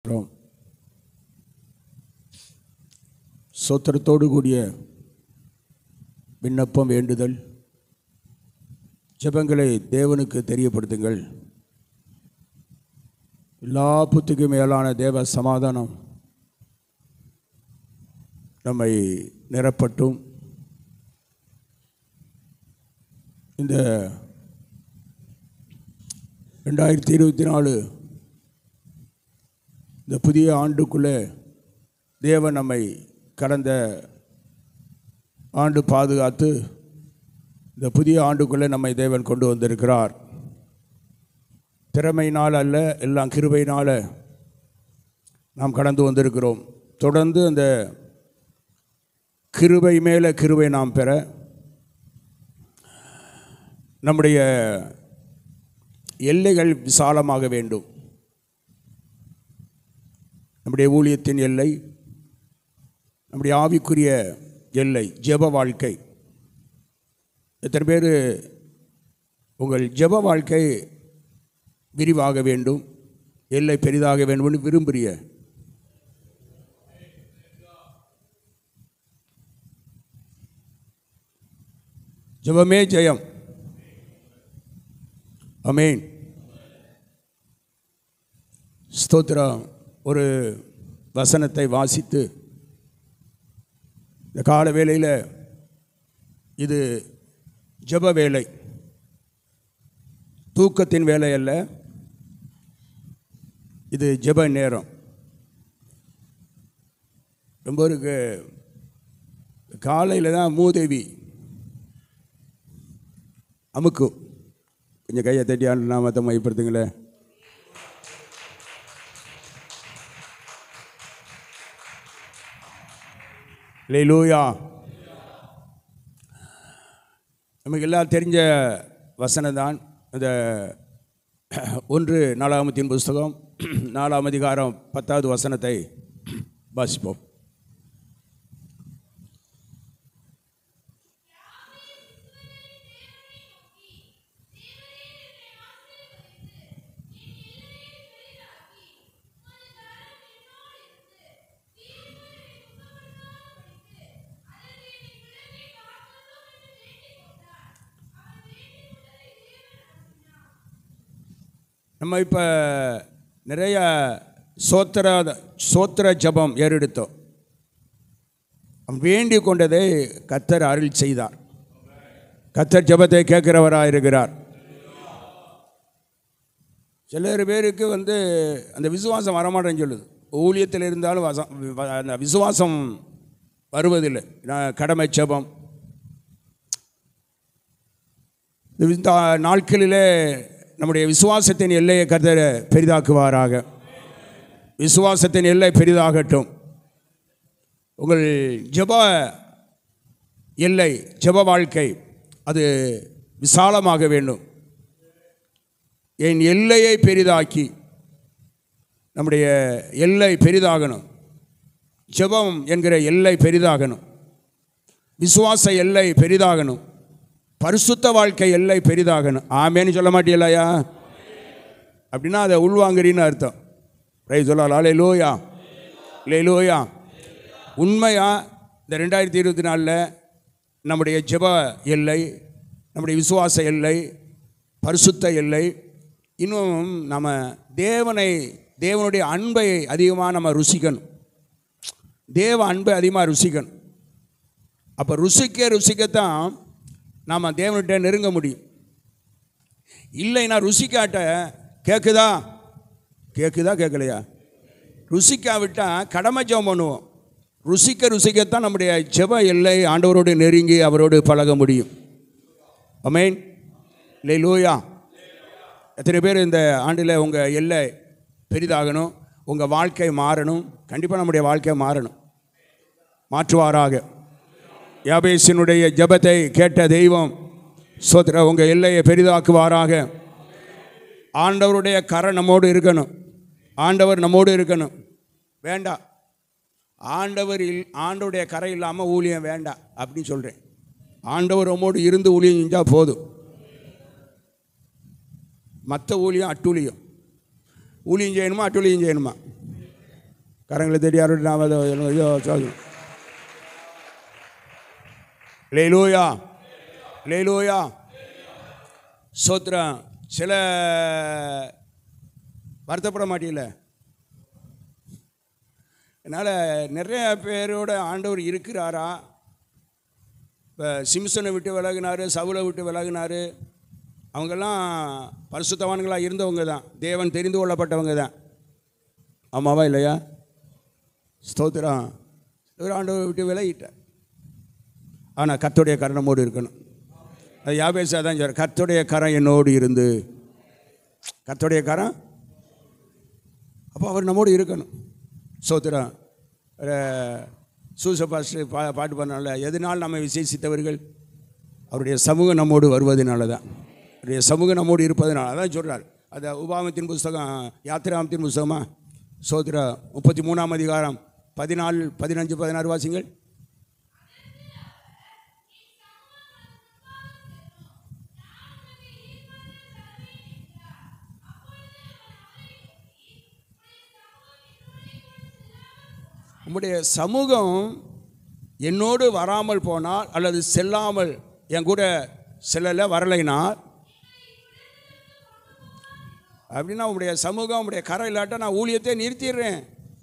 இருக்கிறோம் சோத்திரத்தோடு கூடிய விண்ணப்பம் வேண்டுதல் ஜெபங்களை தேவனுக்கு தெரியப்படுத்துங்கள் எல்லா புத்துக்கும் மேலான தேவ சமாதானம் நம்மை நிரப்பட்டும் இந்த ரெண்டாயிரத்தி இருபத்தி நாலு இந்த புதிய ஆண்டுக்குள்ளே தேவன் நம்மை கடந்த ஆண்டு பாதுகாத்து இந்த புதிய ஆண்டுக்குள்ளே நம்மை தேவன் கொண்டு வந்திருக்கிறார் திறமையினால் அல்ல எல்லாம் கிருபையினால் நாம் கடந்து வந்திருக்கிறோம் தொடர்ந்து அந்த கிருபை மேலே கிருபை நாம் பெற நம்முடைய எல்லைகள் விசாலமாக வேண்டும் நம்முடைய ஊழியத்தின் எல்லை நம்முடைய ஆவிக்குரிய எல்லை ஜெப வாழ்க்கை எத்தனை பேர் உங்கள் ஜெப வாழ்க்கை விரிவாக வேண்டும் எல்லை பெரிதாக வேண்டும்னு விரும்புறிய ஜெபமே ஜெயம் அமேன் ஸ்தோத்திரம் ஒரு வசனத்தை வாசித்து இந்த கால வேளையில் இது ஜெப வேலை தூக்கத்தின் வேலை அல்ல இது ஜெப நேரம் ரொம்ப இருக்கு காலையில் தான் மூதேவி அமுக்கும் கொஞ்சம் கையை தட்டி ஆண்டு நாமத்தை மைப்படுத்துங்களேன் லேலூயா நமக்கு எல்லாம் தெரிஞ்ச வசனம் தான் இந்த ஒன்று நாலாமத்தின் புஸ்தகம் நாலாம் அதிகாரம் பத்தாவது வசனத்தை வாசிப்போம் நம்ம இப்போ நிறைய சோத்திர சோத்திர ஜபம் ஏறெடுத்தோம் வேண்டிக் கொண்டதை கத்தர் அருள் செய்தார் கத்தர் ஜபத்தை கேட்கிறவராக இருக்கிறார் சிலர் பேருக்கு வந்து அந்த விசுவாசம் வரமாட்டேன்னு சொல்லுது ஊழியத்தில் இருந்தாலும் வச வ- அந்த விசுவாசம் வருவதில்லை நான் கடமை ஜபம் இந்த நாட்களிலே நம்முடைய விசுவாசத்தின் எல்லையை கர்த்தர் பெரிதாக்குவாராக விசுவாசத்தின் எல்லை பெரிதாகட்டும் உங்கள் ஜெப எல்லை ஜெப வாழ்க்கை அது விசாலமாக வேண்டும் என் எல்லையை பெரிதாக்கி நம்முடைய எல்லை பெரிதாகணும் ஜெபம் என்கிற எல்லை பெரிதாகணும் விசுவாச எல்லை பெரிதாகணும் பரிசுத்த வாழ்க்கை எல்லை பெரிதாகணும் ஆமேன்னு சொல்ல மாட்டீங்களாயா அப்படின்னா அதை உள்வாங்குறீன்னு அர்த்தம் ரை சொல்லலாம் லே லோயா லே லோயா உண்மையா இந்த ரெண்டாயிரத்தி இருபத்தி நாலில் நம்முடைய ஜெப எல்லை நம்முடைய விசுவாச எல்லை பரிசுத்த எல்லை இன்னும் நம்ம தேவனை தேவனுடைய அன்பை அதிகமாக நம்ம ருசிக்கணும் தேவ அன்பை அதிகமாக ருசிக்கணும் அப்போ ருசிக்க ருசிக்கத்தான் நாம் தேவன்கிட்ட நெருங்க முடியும் இல்லைன்னா ருசிக்காட்ட கேட்குதா கேட்குதா கேட்கலையா ருசிக்காவிட்டா கடமை ஜெபம் பண்ணுவோம் ருசிக்க ருசிக்கத்தான் நம்முடைய ஜெப எல்லை ஆண்டவரோடு நெருங்கி அவரோடு பழக முடியும் அமேன் இல்லை லூயா எத்தனை பேர் இந்த ஆண்டில் உங்கள் எல்லை பெரிதாகணும் உங்கள் வாழ்க்கை மாறணும் கண்டிப்பாக நம்முடைய வாழ்க்கை மாறணும் மாற்றுவாராக யாபேசினுடைய ஜெபத்தை கேட்ட தெய்வம் சோத்திர உங்கள் எல்லையை பெரிதாக்குவாராக ஆண்டவருடைய கரை நம்மோடு இருக்கணும் ஆண்டவர் நம்மோடு இருக்கணும் வேண்டாம் ஆண்டவர் இல் ஆண்டவருடைய கரை இல்லாமல் ஊழியம் வேண்டாம் அப்படின்னு சொல்கிறேன் ஆண்டவர் நம்மோடு இருந்து ஊழியம் செஞ்சால் போதும் மற்ற ஊழியம் அட்டூழியம் ஊழியம் செய்யணுமா அட்டூழியம் செய்யணுமா கரங்களை தேடி யாரோட நாம அதை ஐயோ சாரி லேலூயா லேலூயா சோத்ரம் சில வருத்தப்பட மாட்டீங்கள அதனால் நிறைய பேரோட ஆண்டவர் இருக்கிறாரா இப்போ சிம்சனை விட்டு விலகினார் சவுலை விட்டு விலகினார் அவங்கெல்லாம் பரிசுத்தவான்களாக இருந்தவங்க தான் தேவன் தெரிந்து கொள்ளப்பட்டவங்க தான் ஆமாவா இல்லையா ஸ்தோத்திரம் ஒரு ஆண்டவரை விட்டு விலகிட்டார் ஆனால் கர்த்தருடைய கரணமோடு இருக்கணும் அது யாபேசா தான் சொல்ற கர்த்தருடைய கரம் என்னோடு இருந்து கர்த்தருடைய கரம் அப்போ அவர் நம்மோடு இருக்கணும் சோத்திரம் சூசபாஸ்ட் பா பாட்டு பண்ணல எதனால் நம்மை விசேஷித்தவர்கள் அவருடைய சமூகம் நம்மோடு வருவதனால தான் அவருடைய சமூகம் நம்மோடு இருப்பதனால அதான் சொல்கிறார் அது உபாமத்தின் புஸ்தகம் யாத்திராமத்தின் புஸ்தகமா சோத்திர முப்பத்தி மூணாம் அதிகாரம் பதினாலு பதினஞ்சு பதினாறு வாசிங்கள் உம்முடைய சமூகம் என்னோடு வராமல் போனால் அல்லது செல்லாமல் என் கூட செல்லல வரலைனால் அப்படின்னா உங்களுடைய சமூகம் உங்களுடைய கரை இல்லாட்ட நான் ஊழியத்தை நிறுத்திடுறேன்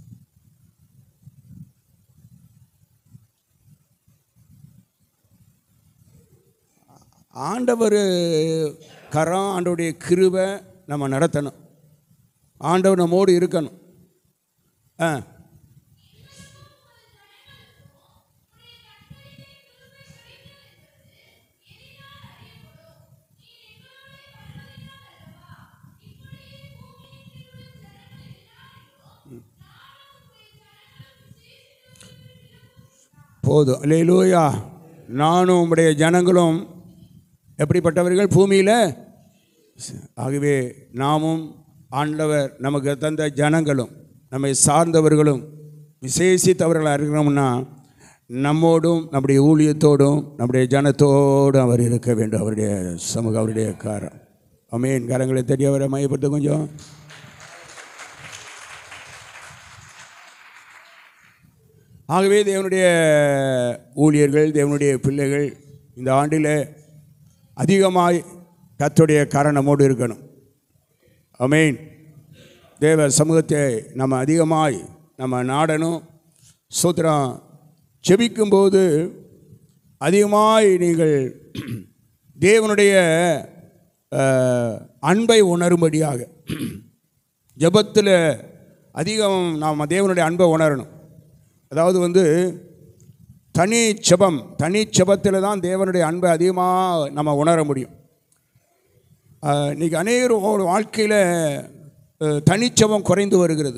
ஆண்டவர் கரம் ஆண்டவருடைய கிருபை நம்ம நடத்தணும் ஆண்டவர் நம்மோடு இருக்கணும் ஆ போதும் அல்லேலூயா நானும் உம்முடைய ஜனங்களும் எப்படிப்பட்டவர்கள் பூமியில் ஆகவே நாமும் ஆண்டவர் நமக்கு தந்த ஜனங்களும் நம்மை சார்ந்தவர்களும் விசேஷித்தவர்களாக இருக்கிறோம்னா நம்மோடும் நம்முடைய ஊழியத்தோடும் நம்முடைய ஜனத்தோடும் அவர் இருக்க வேண்டும் அவருடைய சமூக அவருடைய காரம் அமேன் கரங்களை தெரிய அவரை மையப்படுத்த கொஞ்சம் ஆகவே தேவனுடைய ஊழியர்கள் தேவனுடைய பிள்ளைகள் இந்த ஆண்டில் அதிகமாய் கர்த்தருடைய கரணமோடு இருக்கணும் அமேன் தேவ சமூகத்தை நம்ம அதிகமாய் நம்ம நாடணும் சூத்திரம் செபிக்கும்போது அதிகமாய் நீங்கள் தேவனுடைய அஹ், அன்பை உணரும்படியாக ஜெபத்தில் அதிகம் நாம் தேவனுடைய அன்பை உணரணும் அதாவது வந்து தனி செபம் தனி செபத்தில் தான் தேவனுடைய அன்பை அதிகமாக நம்ம உணர முடியும் ஆஹ், இன்னைக்கு அநேகரோட வாழ்க்கையில் அஹ், தனிச்செபம் குறைந்து வருகிறது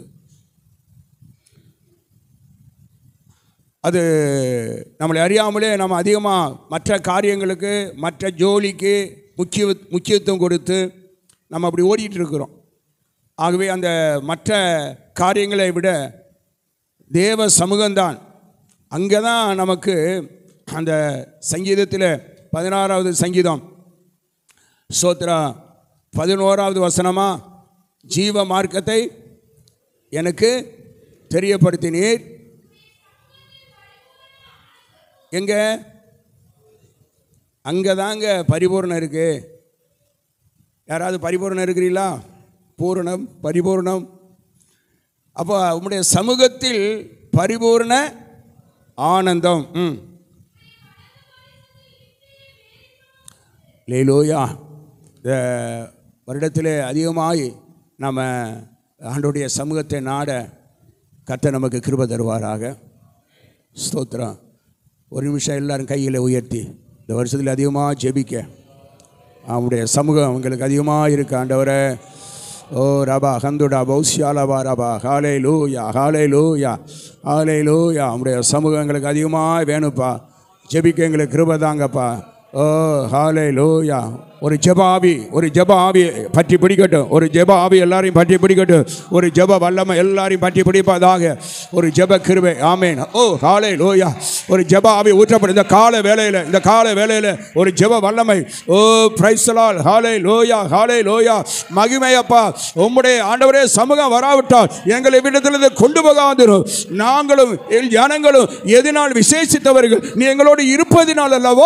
அது நம்மளை அறியாமலே நம்ம அதிகமாக மற்ற காரியங்களுக்கு மற்ற ஜோலிக்கு முக்கிய முக்கியத்துவம் கொடுத்து நம்ம அப்படி ஓடிட்டு இருக்கிறோம் ஆகவே அந்த மற்ற காரியங்களை விட தேவ சமூகம்தான் அங்கே தான் நமக்கு அந்த சங்கீதத்தில் பதினாறாவது சங்கீதம் சோத்ரா பதினோராவது வசனமா ஜீவ மார்க்கத்தை எனக்கு தெரியப்படுத்தினீர் எங்க அங்கே தாங்க பரிபூர்ணம் இருக்கு யாராவது பரிபூர்ணம் இருக்கிறீங்களா பூரணம் பரிபூர்ணம் அப்போ உம்முடைய சமூகத்தில் பரிபூர்ண ஆனந்தம் ம் லேலோயா இந்த வருடத்திலே அதிகமாய் நம்ம ஆண்டோடைய சமூகத்தை நாட கர்த்தர் நமக்கு கிருபை தருவாராக ஸ்தோத்திரம் ஒரு நிமிஷம் எல்லாரும் கையில் உயர்த்தி இந்த வருஷத்தில் அதிகமாக ஜெபிக்க அவனுடைய சமூகம் அவங்களுக்கு அதிகமாக இருக்கு ஆண்டவரே ஓ ரபா ஹந்துடா பௌசியாலபா ரபா ஹாலே லூயா ஹாலே லூயா ஹாலே லூயா அவனுடைய சமூகம் எங்களுக்கு அதிகமாக வேணும்ப்பா ஜெபிக்க எங்களுக்கு கிருபை தாங்கப்பா ஓ ஹாலே லூயா ஒரு ஜெப ஆவி ஒரு ஜெப ஆவி பற்றி பிடிக்கட்டும் ஒரு ஜெப ஆவி எல்லாரையும் பற்றி பிடிக்கட்டும் ஒரு ஜெப வல்லமை எல்லாரையும் பற்றி பிடிப்பதாக ஒரு ஜெப கிருபை ஆமேன் ஓ காலை லோயா ஒரு ஜெப ஆவி ஊற்றப்படும் இந்த கால வேளையில் இந்த கால வேளையில் ஒரு ஜெப வல்லமை ஓ பிரைசலால் ஹாலே லோயா ஹாலே லோயா மகிமையப்பா உம்முடைய ஆண்டவரே சமூகம் வராவிட்டால் எங்களை விடத்திலிருந்து கொண்டு போகாதிரும் நாங்களும் என் ஜனங்களும் எதனால் விசேஷித்தவர்கள் நீ எங்களோடு இருப்பதினால் அல்லவோ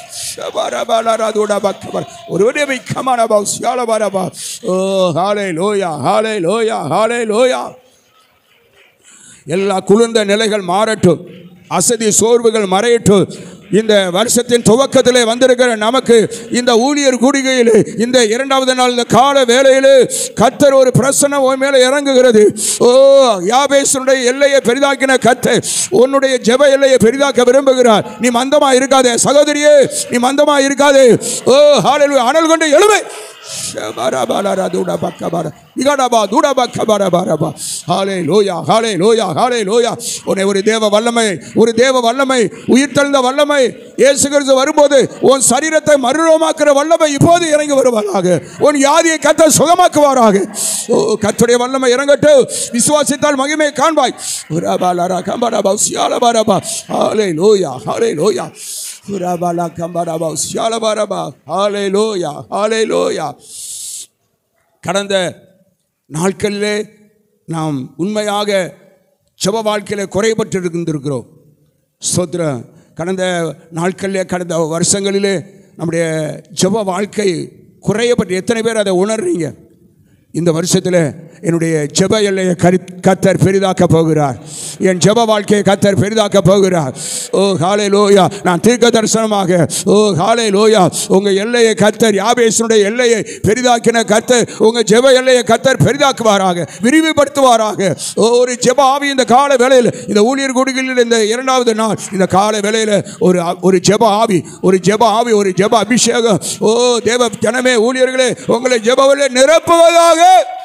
ஒருவரே வைக்கமானபா சியாலபாரபா ஓ ஹாலே லோயா ஹாலே லோயா ஹாலே லோயா எல்லா குளிர்ந்த நிலைகள் மாறட்டும் அசதி சோர்வுகள் மறையட்டும் இந்த வருஷத்தின் துவக்கத்திலே வந்திருக்கிற நமக்கு இந்த ஊழியர் கூடுகையில் இந்த இரண்டாவது நாள் இந்த கால வேளையில் கத்தர் ஒரு பிரசனம் உன் மேலே இறங்குகிறது ஓ யாபேசனுடைய எல்லையை பெரிதாக்கின கத்தர் உன்னுடைய ஜெப எல்லையை பெரிதாக்க விரும்புகிறார் நீ மந்தமா இருக்காதே சகோதரியே நீ மந்தமா இருக்காதே ஓ ஹாலில் அனல் கொண்டு எழுமை ஷபரபலர தூடபக்கபர. இகடபா தூடபக்கபரபரபா. ஹalleluya, ஹalleluya, ஹalleluya. உன்னை ஒரு தேவ வல்லமை ஒரு தேவ வல்லமை உயிர்த்தெழுந்த வல்லமை இயேசு கிறிஸ்து வரும்போது உன் சரீரத்தை மறுரூபமாக்குற வல்லமை இப்போது இறங்கி வருவாராக உன் வியாதியை கத்த சுகமாக்குவாராக ஓ கத்துடைய வல்லமை இறங்கட்டும் விசுவாசித்தால் மகிமை காண்பாய் உரபலர கம்பரபா சியாலபரபா. ஹalleluya, ஹalleluya. உரபல கம்பரபா சியாலபரபா. ஹalleluya, ஹalleluya. கடந்த நாட்களிலே நாம் உண்மையாக ஜெப வாழ்க்கையில் குறைபட்டு இருந்திருக்கிறோம் ஸ்தோத்திரம் கடந்த நாட்களிலே கடந்த வருஷங்களிலே நம்முடைய ஜெப வாழ்க்கை குறையப்பட்டு எத்தனை பேர் அதை உணர்றீங்க இந்த வருஷத்தில் என்னுடைய ஜெப எல்லையை கரி கத்தர் பெரிதாக்க போகிறார் என் ஜெப வாழ்க்கையை கத்தர் பெரிதாக்க போகிறார் ஓ காலை லோயா நான் தீர்க்க தரிசனமாக ஓ காலை லோயா உங்கள் எல்லையை கத்தர் யாபேசனுடைய எல்லையை பெரிதாக்கின கத்தர் உங்கள் ஜெப எல்லையை கத்தர் பெரிதாக்குவாராக விரிவுபடுத்துவாராக ஓ, ஒரு ஜெப ஆவி இந்த கால வேளையில் இந்த ஊழியர் குடிகளில் இந்த இரண்டாவது நாள் இந்த கால வேளையில் ஒரு ஒரு ஜெப ஆவி ஒரு ஜெப ஆவி ஒரு ஜெப அபிஷேகம் ஓ தேவ ஜனமே ஊழியர்களே உங்களை ஜெபவிலே நிரப்புவதாக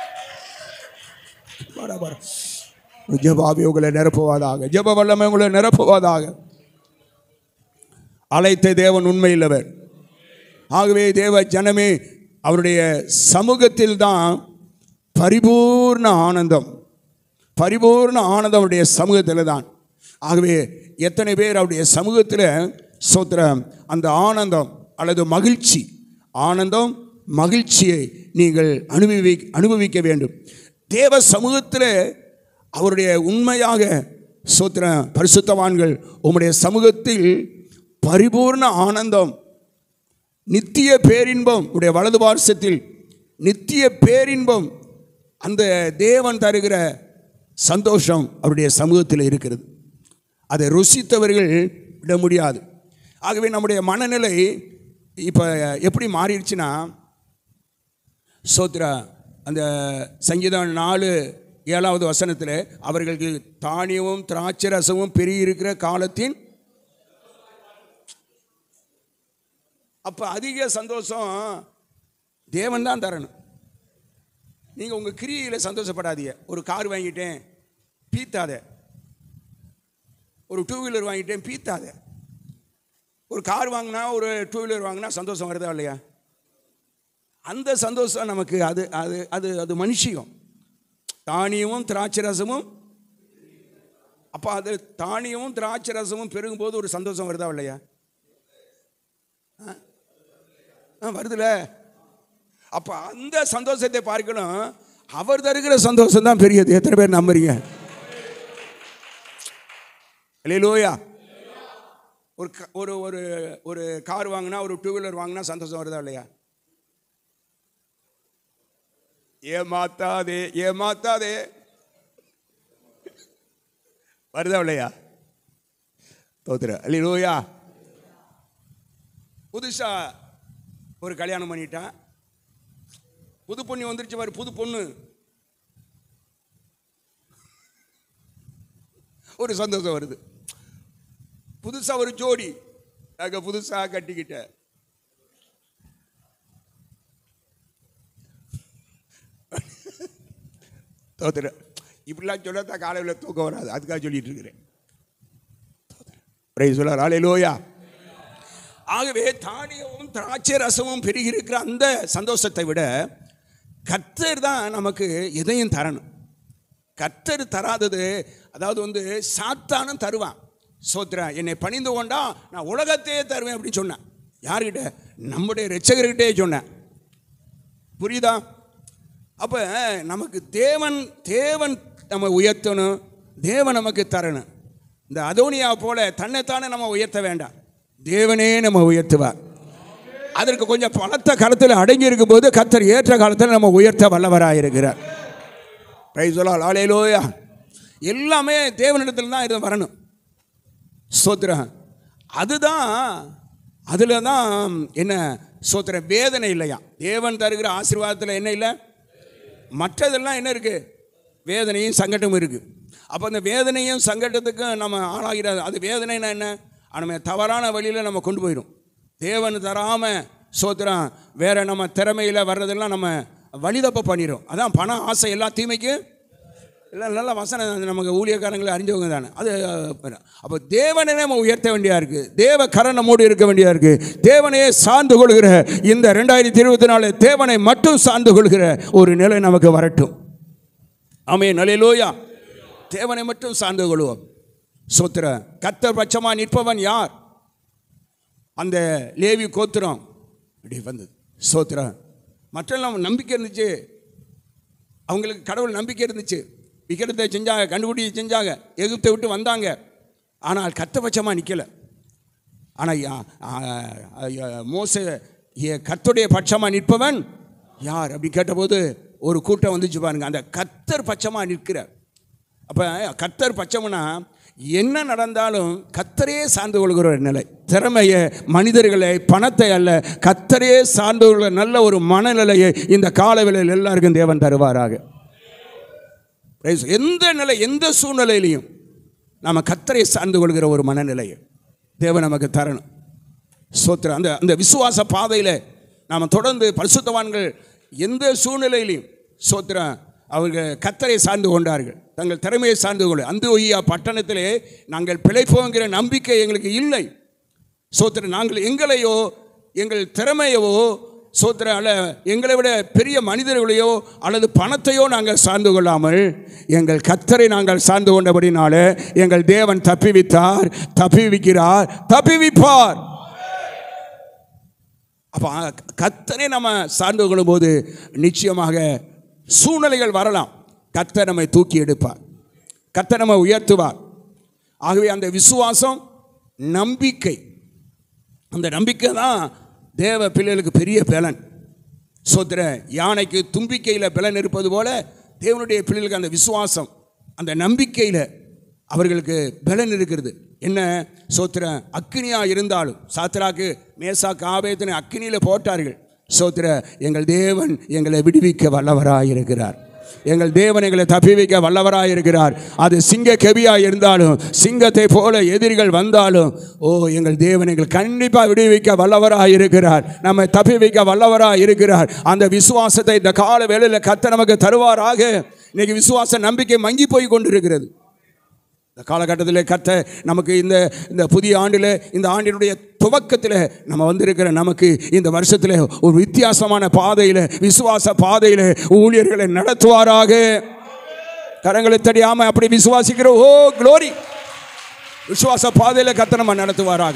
வர, வர. ஒரு ஜெப ஆவி உங்களை நிரப்புவதாக ஜெப வல்லமை உங்களை நிரப்புவதாக அழைத்த தேவன் உண்மையில்லவர் ஆகவே தேவ ஜனமே அவருடைய சமூகத்தில் தான் பரிபூர்ண ஆனந்தம் பரிபூர்ண ஆனந்தம் அவருடைய சமூகத்தில் தான் ஆகவே எத்தனை பேர் அவருடைய சமூகத்தில் சோத்திரம் அந்த ஆனந்தம் அல்லது மகிழ்ச்சி ஆனந்தம் மகிழ்ச்சியை நீங்கள் அனுபவி அனுபவிக்க வேண்டும் தேவ சமூகத்தில் அவருடைய உண்மையாக சோத்திரம் பரிசுத்தவான்கள் உம்முடைய சமூகத்தில் பரிபூர்ண ஆனந்தம் நித்திய பேரின்பம் உடைய வலது பார்சத்தில் நித்திய பேரின்பம் அந்த தேவன் தருகிற சந்தோஷம் அவருடைய சமூகத்தில் இருக்கிறது அதை ருசித்தவர்கள் விட முடியாது ஆகவே நம்முடைய மனநிலை இப்போ எப்படி மாறிடுச்சுன்னா சோத்ரா அந்த சங்கீதம் நாலு ஏழாவது வசனத்தில் அவர்களுக்கு தானியமும் திராட்சை ரசமும் பெருகியிருக்கிற காலத்தின் அப்போ அதிக சந்தோஷம் தேவன் தான் தரணும் நீங்கள் உங்கள் கிரியையில் சந்தோஷப்படாதீங்க ஒரு கார் வாங்கிட்டேன் பீத்தாத ஒரு டூ வீலர் வாங்கிட்டேன் பீத்தாத ஒரு கார் வாங்கினா ஒரு டூ வீலர் வாங்கினா சந்தோஷம் வருதா இல்லையா அந்த சந்தோஷம் நமக்கு அது அது அது அது மனுஷியம் தானியமும் திராட்சை ரசமும் அப்போ அது தானியமும் திராட்சை ரசமும் பெருகும்போது ஒரு சந்தோஷம் வருதா இல்லையா ஆ வருதுல அப்போ அந்த சந்தோஷத்தை பார்க்கணும் அவர் தருகிற சந்தோஷம் தான் பெரியது எத்தனை பேர் நம்புறீங்க லோயா ஒரு க- ஒரு ஒரு ஒரு கார் வாங்கினா ஒரு டூ வீலர் வாங்கினா சந்தோஷம் வருதா இல்லையா ஏமாத்தாதே ஏமாத்தாதே வருதா இல்லையா தோத்துற லோயா புதுசா ஒரு கல்யாணம் பண்ணிட்டான் புது பொண்ணு வந்துருச்சு பாரு புது பொண்ணு ஒரு சந்தோஷம் வருது புதுசா ஒரு ஜோடி நாங்க புதுசா கட்டிக்கிட்ட தோத்துற இப்படிலாம் சொல்லத்தான் காலையில் தூக்கம் வராது அதுக்காக சொல்லிட்டு இருக்கிறேன் பிரைஸ் சொல்லார் ஆலே லோயா ஆகவே தானியமும் திராட்சை ரசமும் பெருகி இருக்கிற அந்த சந்தோஷத்தை விட கர்த்தர் தான் நமக்கு எதையும் தரணும் கர்த்தர் தராதது அதாவது வந்து சாத்தானும் தருவான் சோத்ரா என்னை பணிந்து கொண்டா நான் உலகத்தையே தருவேன் அப்படின்னு சொன்னேன் யார்கிட்ட நம்முடைய ரட்சகர்கிட்டே சொன்னேன் புரியுதா அப்போ நமக்கு தேவன் தேவன் நம்ம உயர்த்தணும் தேவன் நமக்கு தரணும் இந்த அதோனியா போல தன்னைத்தானே நம்ம உயர்த்த வேண்டாம் தேவனே நம்ம உயர்த்துவார் அதற்கு கொஞ்சம் பலத்த கருத்தில் அடங்கி இருக்கும்போது கத்தர் ஏற்ற காலத்தில் நம்ம உயர்த்த வல்லவராக இருக்கிறார் பிரைஸ் சொல்லால் ஆலேலோயா எல்லாமே தேவனிடத்தில் தான் இது வரணும் ஸ்தோத்திரம் அதுதான் அதில் தான் என்ன ஸ்தோத்திரம் வேதனை இல்லையா தேவன் தருகிற ஆசீர்வாதத்தில் என்ன இல்லை மற்றதெல்லாம் என்ன இருக்குது வேதனையும் சங்கட்டமும் இருக்குது அப்போ அந்த வேதனையும் சங்கட்டத்துக்கும் நம்ம ஆளாகிறது அது வேதனைனா என்ன நம்ம தவறான வழியில் நம்ம கொண்டு போயிடும் தேவன் தராமல் சோத்திரம் வேற நம்ம திறமையில் வர்றதெல்லாம் நம்ம வழிதப்ப பண்ணிடும் அதான் பணம் ஆசை எல்லா தீமைக்கும் இல்லை நல்ல வசனம் அது நமக்கு ஊழியக்காரங்களை அறிஞ்சவங்க தானே அது அப்போ தேவனை நம்ம உயர்த்த வேண்டியா இருக்குது தேவ கரண் நம்மோடு இருக்க வேண்டியா இருக்குது தேவனையே சார்ந்து கொள்கிற இந்த ரெண்டாயிரத்தி இருபத்தி நாலு தேவனை மட்டும் சார்ந்து கொள்கிற ஒரு நிலை நமக்கு வரட்டும் ஆமே நலையிலோயா தேவனை மட்டும் சார்ந்து கொள்வோம் சோத்திர கத்தர் பட்சமாக நிற்பவன் யார் அந்த லேவி கோத்திரம் இப்படி வந்தது சோத்திர மற்றெல்லாம் நம்பிக்கை இருந்துச்சு அவங்களுக்கு கடவுள் நம்பிக்கை இருந்துச்சு விக்கிரத்தை செஞ்சாங்க கண்டுபிடிச்சி செஞ்சாங்க எகிப்தை விட்டு வந்தாங்க ஆனால் கத்தபட்சமாக நிற்கலை ஆனால் மோச கத்துடைய பட்சமாக நிற்பவன் யார் அப்படி கேட்டபோது ஒரு கூட்டம் வந்துச்சு பாருங்க அந்த கத்தர் பட்சமாக நிற்கிறார் அப்போ கத்தர் பட்சம்னா என்ன நடந்தாலும் கத்தரே சார்ந்து கொள்கிற ஒரு நிலை திறமையை மனிதர்களை பணத்தை அல்ல கத்தரே சார்ந்து கொள்கிற நல்ல ஒரு மனநிலையை இந்த காலவேளையில் எல்லாருக்கும் தேவன் தருவாராக Praise. எந்த நிலை எந்த சூழ்நிலையிலையும் நாம் கத்தரை சார்ந்து கொள்கிற ஒரு மனநிலையை தேவன் நமக்கு தரணும் சோத்திரம் அந்த அந்த விசுவாச பாதையில் நாம் தொடர்ந்து பரிசுத்தவான்கள் எந்த சூழ்நிலையிலையும் சோத்திரம் அவர்கள் கத்தரை சார்ந்து கொண்டார்கள் தங்கள் திறமையை சார்ந்து கொள்ள அந்த ஒய்யா பட்டணத்திலே நாங்கள் பிழைப்போங்கிற நம்பிக்கை எங்களுக்கு இல்லை சோத்திரம் நாங்கள் எங்களையோ எங்கள் திறமையவோ சோத்திர அல்ல எங்களை விட பெரிய மனிதர்களையோ அல்லது பணத்தையோ நாங்கள் சார்ந்து கொள்ளாமல் எங்கள் கத்தரை நாங்கள் சார்ந்து கொண்டபடினாலே எங்கள் தேவன் தப்பிவித்தார் தப்பிவிக்கிறார் தப்பிவிப்பார் அப்போ கத்தரை நம்ம சார்ந்து கொள்ளும்போது நிச்சயமாக சூழ்நிலைகள் வரலாம் கத்தர் நம்மை தூக்கி எடுப்பார் கத்தர் நம்மை உயர்த்துவார் ஆகவே அந்த விசுவாசம் நம்பிக்கை அந்த நம்பிக்கை தான் தேவ பிள்ளைகளுக்கு பெரிய பலன் சோத்திர யானைக்கு தும்பிக்கையில் பலன் இருப்பது போல தேவனுடைய பிள்ளைகளுக்கு அந்த விசுவாசம் அந்த நம்பிக்கையில் அவர்களுக்கு பலன் இருக்கிறது என்ன சோத்திர அக்னியா இருந்தாலும் சாத்திராக்கு மேசாக்கு ஆபேத்தனை அக்னியில் போட்டார்கள் சோத்திர எங்கள் தேவன் எங்களை விடுவிக்க வல்லவராக இருக்கிறார் எங்கள் தேவன் எங்களை தப்பி வைக்க வல்லவராக இருக்கிறார் அது சிங்க கெவியாக இருந்தாலும் சிங்கத்தை போல எதிரிகள் வந்தாலும் ஓ எங்கள் தேவன் எங்கள் கண்டிப்பாக விடுவிக்க வல்லவராக இருக்கிறார் நம்மை தப்பி வைக்க வல்லவராக இருக்கிறார் அந்த விசுவாசத்தை இந்த கால வேளையில் கத்த நமக்கு தருவாராக இன்னைக்கு விசுவாச நம்பிக்கை மங்கி போய் கொண்டிருக்கிறது இந்த காலகட்டத்தில் கத்த நமக்கு இந்த இந்த புதிய ஆண்டில் இந்த ஆண்டினுடைய துவக்கத்தில் நம்ம வந்திருக்கிற நமக்கு இந்த வருஷத்தில் ஒரு வித்தியாசமான பாதையில் விசுவாச பாதையில் ஊழியர்களை நடத்துவாராக கரங்களை தடியாம அப்படி விசுவாசிக்கிற ஓ க்ளோரி விசுவாச பாதையில் கத்த நம்ம நடத்துவாராக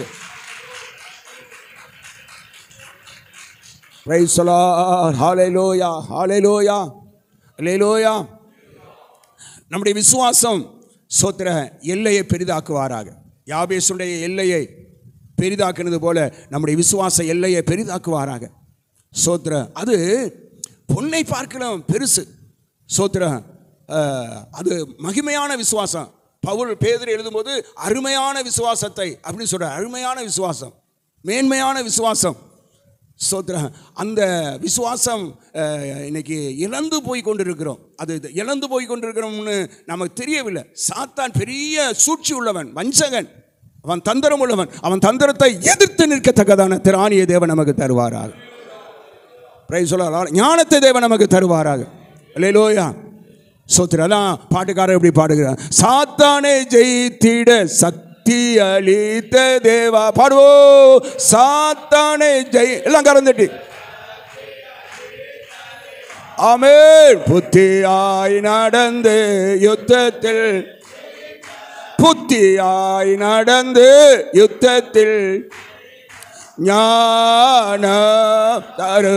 Praise the Lord. Hallelujah. Hallelujah. Hallelujah. நம்முடைய விசுவாசம் சோத்திர எல்லையை பெரிதாக்குவாராக யாபேசுடைய எல்லையை பெரிதாக்குனது போல நம்முடைய விசுவாச எல்லையை பெரிதாக்குவாராக சோத்திர அது பொன்னை பார்க்கலாம் பெருசு சோத்திர அஹ், அது மகிமையான விசுவாசம் பவுல் பேதர் எழுதும்போது அருமையான விசுவாசத்தை அப்படின்னு சொல்ற அருமையான விசுவாசம் மேன்மையான விசுவாசம் சோத்ரா அந்த விசுவாசம் அஹ், இன்னைக்கு இழந்து போய் கொண்டிருக்கிறோம் அது இது இழந்து போய் கொண்டிருக்கிறோம்னு நமக்கு தெரியவில்லை சாத்தான் பெரிய சூழ்ச்சி உள்ளவன் வஞ்சகன் அவன் தந்திரம் உள்ளவன் அவன் தந்திரத்தை எதிர்த்து நிற்கத்தக்கதான திராணிய தேவன் நமக்கு தருவாராக பிரைஸ் சொல்லலாம் ஞானத்தை தேவன் நமக்கு தருவாராக இல்லையிலோயா சோத்திர அதான் பாட்டுக்காரர் எப்படி பாடுகிறார் சாத்தானே ஜெயித்திட சத் சக்தி அளித்த தேவா பாடுவோ சாத்தானை ஜெய் எல்லாம் கறந்துட்டு ஆமென் புத்தியாய் நடந்து யுத்தத்தில் புத்தியாய் நடந்து யுத்தத்தில் ஞான தரு